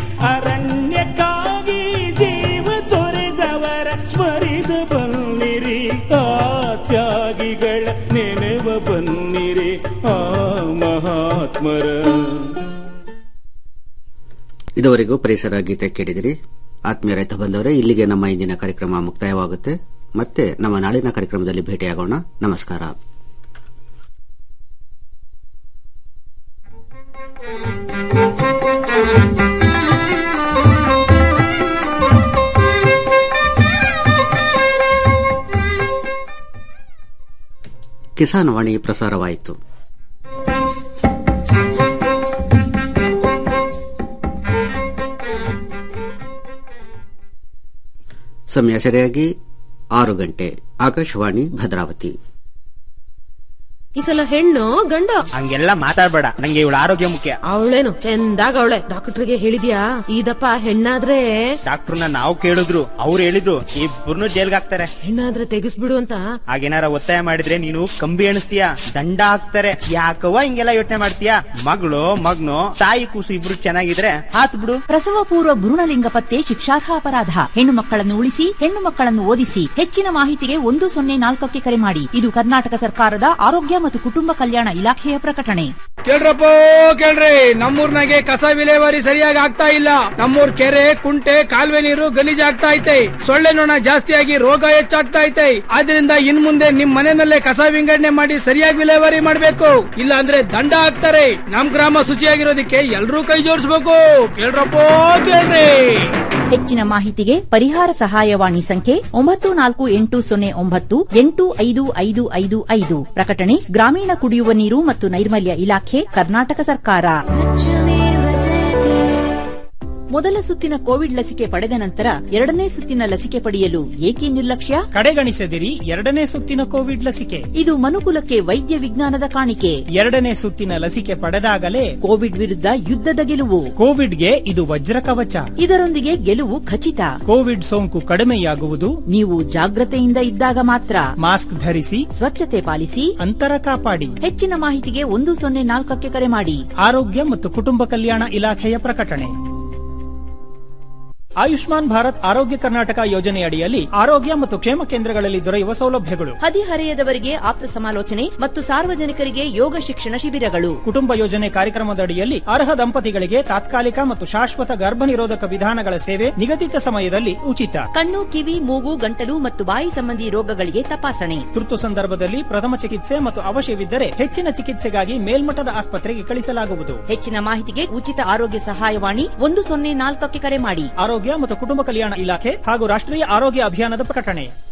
ಅರಣ್ಯಕ್ಕಾಗಿ ಜೀವ ತೊರೆದವರ ಸ್ಮರಿಸ ಬನ್ನಿರಿ ಆ ತ್ಯಾಗಿಗಳ ನೆನೆವ ಬನ್ನಿರಿ ಆ ಮಹಾತ್ಮರ ಇದುವರೆಗೂ ಪರಿಸರ ಗೀತೆ ಕೇಳಿದಿರಿ ಆತ್ಮೀಯ ರೈತ ಬಂದವರೇ ಇಲ್ಲಿಗೆ ನಮ್ಮ ಇಂದಿನ ಕಾರ್ಯಕ್ರಮ ಮುಕ್ತಾಯವಾಗುತ್ತೆ ಮತ್ತೆ ನಮ್ಮ ನಾಳಿನ ಕಾರ್ಯಕ್ರಮದಲ್ಲಿ ಭೇಟಿಯಾಗೋಣ ನಮಸ್ಕಾರ ಕಿಸಾನ್ ವಾಣಿ ಪ್ರಸಾರವಾಯಿತು ಸಮಯ ಸರಿಯಾಗಿ ಆರು ಗಂಟೆ ಆಕಾಶವಾಣಿ ಭದ್ರಾವತಿ ಈ ಸಲ ಹೆಣ್ಣು ಗಂಡ ಹಂಗೆಲ್ಲ ಮಾತಾಡ್ಬೇಡ ನಂಗೆ ಇವಳ ಆರೋಗ್ಯ ಮುಖ್ಯ ಅವಳೇನು ಚಂದಾಗ ಅವಳೆ ಡಾಕ್ಟರ್ಗೆ ಹೇಳಿದ್ಯಾ ಇದಪ್ಪ ಹೆಣ್ಣಾದ್ರೆ ಡಾಕ್ಟರ್ನ ನಾವು ಕೇಳಿದ್ರು ಅವ್ರು ಹೇಳಿದ್ರು ಇಬ್ಬರನ್ನು ಜೈಲ್ಗೆ ಹಾಕ್ತಾರೆ ಹೆಣ್ಣಾದ್ರೆ ತೆಗಿಸ್ಬಿಡು ಅಂತ ಹಾಗೇನಾರ ಒತ್ತಾಯ ಮಾಡಿದ್ರೆ ನೀನು ಕಂಬಿ ಎಣಿಸ್ತೀಯ ದಂಡ ಹಾಕ್ತಾರೆ ಯಾಕವ್ವ ಹಿಂಗೆಲ್ಲ ಯೋಚನೆ ಮಾಡ್ತೀಯ ಮಗಳು ಮಗ್ನು ತಾಯಿ ಕೂಸು ಇಬ್ರು ಚೆನ್ನಾಗಿದ್ರೆ ಹಾತ್ ಬಿಡು ಪ್ರಸವ ಪೂರ್ವ ಭ್ರೂಣಲಿಂಗ ಪತ್ತೆ ಶಿಕ್ಷಾರ್ಹ ಅಪರಾಧ ಹೆಣ್ಣು ಮಕ್ಕಳನ್ನು ಉಳಿಸಿ ಹೆಣ್ಣು ಮಕ್ಕಳನ್ನು ಓದಿಸಿ ಹೆಚ್ಚಿನ ಮಾಹಿತಿಗೆ ಒಂದು ಸೊನ್ನೆ ನಾಲ್ಕಕ್ಕೆ ಕರೆ ಮಾಡಿ ಇದು ಕರ್ನಾಟಕ ಸರ್ಕಾರದ ಆರೋಗ್ಯ ಮತ್ತು ಕುಟುಂಬ ಕಲ್ಯಾಣ ಇಲಾಖೆಯ ಪ್ರಕಟಣೆ ಕೇಳ್ರಪ್ಪ ಕೇಳ್ರಿ ನಮ್ಮೂರ್ನಾಗೆ ಕಸ ವಿಲೇವಾರಿ ಸರಿಯಾಗಿ ಆಗ್ತಾ ಇಲ್ಲ ನಮ್ಮೂರ್ ಕೆರೆ ಕುಂಟೆ ಕಾಲುವೆ ನೀರು ಗಲೀಜಾಗ್ತಾ ಐತೆ ಸೊಳ್ಳೆ ನೊಣ ಜಾಸ್ತಿಯಾಗಿ ರೋಗ ಹೆಚ್ಚಾಗ್ತಾ ಐತೆ ಆದ್ರಿಂದ ಇನ್ ಮುಂದೆ ನಿಮ್ ಮನೆಯಲ್ಲೇ ಕಸ ವಿಂಗಡಣೆ ಮಾಡಿ ಸರಿಯಾಗಿ ವಿಲೇವಾರಿ ಮಾಡ್ಬೇಕು ಇಲ್ಲ ಅಂದ್ರೆ ದಂಡ ಹಾಕ್ತಾರೆ ನಮ್ ಗ್ರಾಮ ಶುಚಿಯಾಗಿರೋದಕ್ಕೆ ಎಲ್ರೂ ಕೈ ಜೋಡಿಸ್ಬೇಕು ಕೇಳ್ರಪ್ಪ ಕೇಳ್ರಿ ಹೆಚ್ಚಿನ ಮಾಹಿತಿಗೆ ಪರಿಹಾರ ಸಹಾಯವಾಣಿ ಸಂಖ್ಯೆ ಒಂಬತ್ತು ನಾಲ್ಕು ಎಂಟು ಸೊನ್ನೆ ಒಂಬತ್ತು ಎಂಟು ಐದು ಐದು ಐದು ಐದು ಪ್ರಕಟಣೆ ಗ್ರಾಮೀಣ ಕುಡಿಯುವ ನೀರು ಮತ್ತು ನೈರ್ಮಲ್ಯ ಇಲಾಖೆ ಕರ್ನಾಟಕ ಸರ್ಕಾರ ಮೊದಲ ಸುತ್ತಿನ ಕೋವಿಡ್ ಲಸಿಕೆ ಪಡೆದ ನಂತರ ಎರಡನೇ ಸುತ್ತಿನ ಲಸಿಕೆ ಪಡೆಯಲು ಏಕೆ ನಿರ್ಲಕ್ಷ್ಯ ಕಡೆಗಣಿಸದಿರಿ ಎರಡನೇ ಸುತ್ತಿನ ಕೋವಿಡ್ ಲಸಿಕೆ ಇದು ಮನುಕುಲಕ್ಕೆ ವೈದ್ಯ ವಿಜ್ಞಾನದ ಕಾಣಿಕೆ ಎರಡನೇ ಸುತ್ತಿನ ಲಸಿಕೆ ಪಡೆದಾಗಲೇ ಕೋವಿಡ್ ವಿರುದ್ಧ ಯುದ್ಧದ ಗೆಲುವು ಕೋವಿಡ್ಗೆ ಇದು ವಜ್ರ ಕವಚ ಇದರೊಂದಿಗೆ ಗೆಲುವು ಖಚಿತ ಕೋವಿಡ್ ಸೋಂಕು ಕಡಿಮೆಯಾಗುವುದು ನೀವು ಜಾಗ್ರತೆಯಿಂದ ಇದ್ದಾಗ ಮಾತ್ರ ಮಾಸ್ಕ್ ಧರಿಸಿ ಸ್ವಚ್ಛತೆ ಪಾಲಿಸಿ ಅಂತರ ಕಾಪಾಡಿ ಹೆಚ್ಚಿನ ಮಾಹಿತಿಗೆ ಒಂದು ಸೊನ್ನೆ ನಾಲ್ಕಕ್ಕೆ ಕರೆ ಮಾಡಿ ಆರೋಗ್ಯ ಮತ್ತು ಕುಟುಂಬ ಕಲ್ಯಾಣ ಇಲಾಖೆಯ ಪ್ರಕಟಣೆ ಆಯುಷ್ಮಾನ್ ಭಾರತ್ ಆರೋಗ್ಯ ಕರ್ನಾಟಕ ಯೋಜನೆಯಡಿಯಲ್ಲಿ ಆರೋಗ್ಯ ಮತ್ತು ಕ್ಷೇಮ ಕೇಂದ್ರಗಳಲ್ಲಿ ದೊರೆಯುವ ಸೌಲಭ್ಯಗಳು ಹದಿಹರೆಯದವರಿಗೆ ಆಪ್ತ ಸಮಾಲೋಚನೆ ಮತ್ತು ಸಾರ್ವಜನಿಕರಿಗೆ ಯೋಗ ಶಿಕ್ಷಣ ಶಿಬಿರಗಳು ಕುಟುಂಬ ಯೋಜನೆ ಕಾರ್ಯಕ್ರಮದಡಿಯಲ್ಲಿ ಅರ್ಹ ದಂಪತಿಗಳಿಗೆ ತಾತ್ಕಾಲಿಕ ಮತ್ತು ಶಾಶ್ವತ ಗರ್ಭ ನಿರೋಧಕ ವಿಧಾನಗಳ ಸೇವೆ ನಿಗದಿತ ಸಮಯದಲ್ಲಿ ಉಚಿತ ಕಣ್ಣು ಕಿವಿ ಮೂಗು ಗಂಟಲು ಮತ್ತು ಬಾಯಿ ಸಂಬಂಧಿ ರೋಗಗಳಿಗೆ ತಪಾಸಣೆ ತುರ್ತು ಸಂದರ್ಭದಲ್ಲಿ ಪ್ರಥಮ ಚಿಕಿತ್ಸೆ ಮತ್ತು ಅವಶ್ಯವಿದ್ದರೆ ಹೆಚ್ಚಿನ ಚಿಕಿತ್ಸೆಗಾಗಿ ಮೇಲ್ಮಟ್ಟದ ಆಸ್ಪತ್ರೆಗೆ ಕಳಿಸಲಾಗುವುದು ಹೆಚ್ಚಿನ ಮಾಹಿತಿಗೆ ಉಚಿತ ಆರೋಗ್ಯ ಸಹಾಯವಾಣಿ ಒಂದು ಸೊನ್ನೆ ನಾಲ್ಕಕ್ಕೆ ಕರೆ ಮಾಡಿ ಆರೋಗ್ಯ ಮತ್ತು ಕುಟುಂಬ ಕಲ್ಯಾಣ ಇಲಾಖೆ ಹಾಗೂ ರಾಷ್ಟ್ರೀಯ ಆರೋಗ್ಯ ಅಭಿಯಾನದ ಪ್ರಕಟಣೆ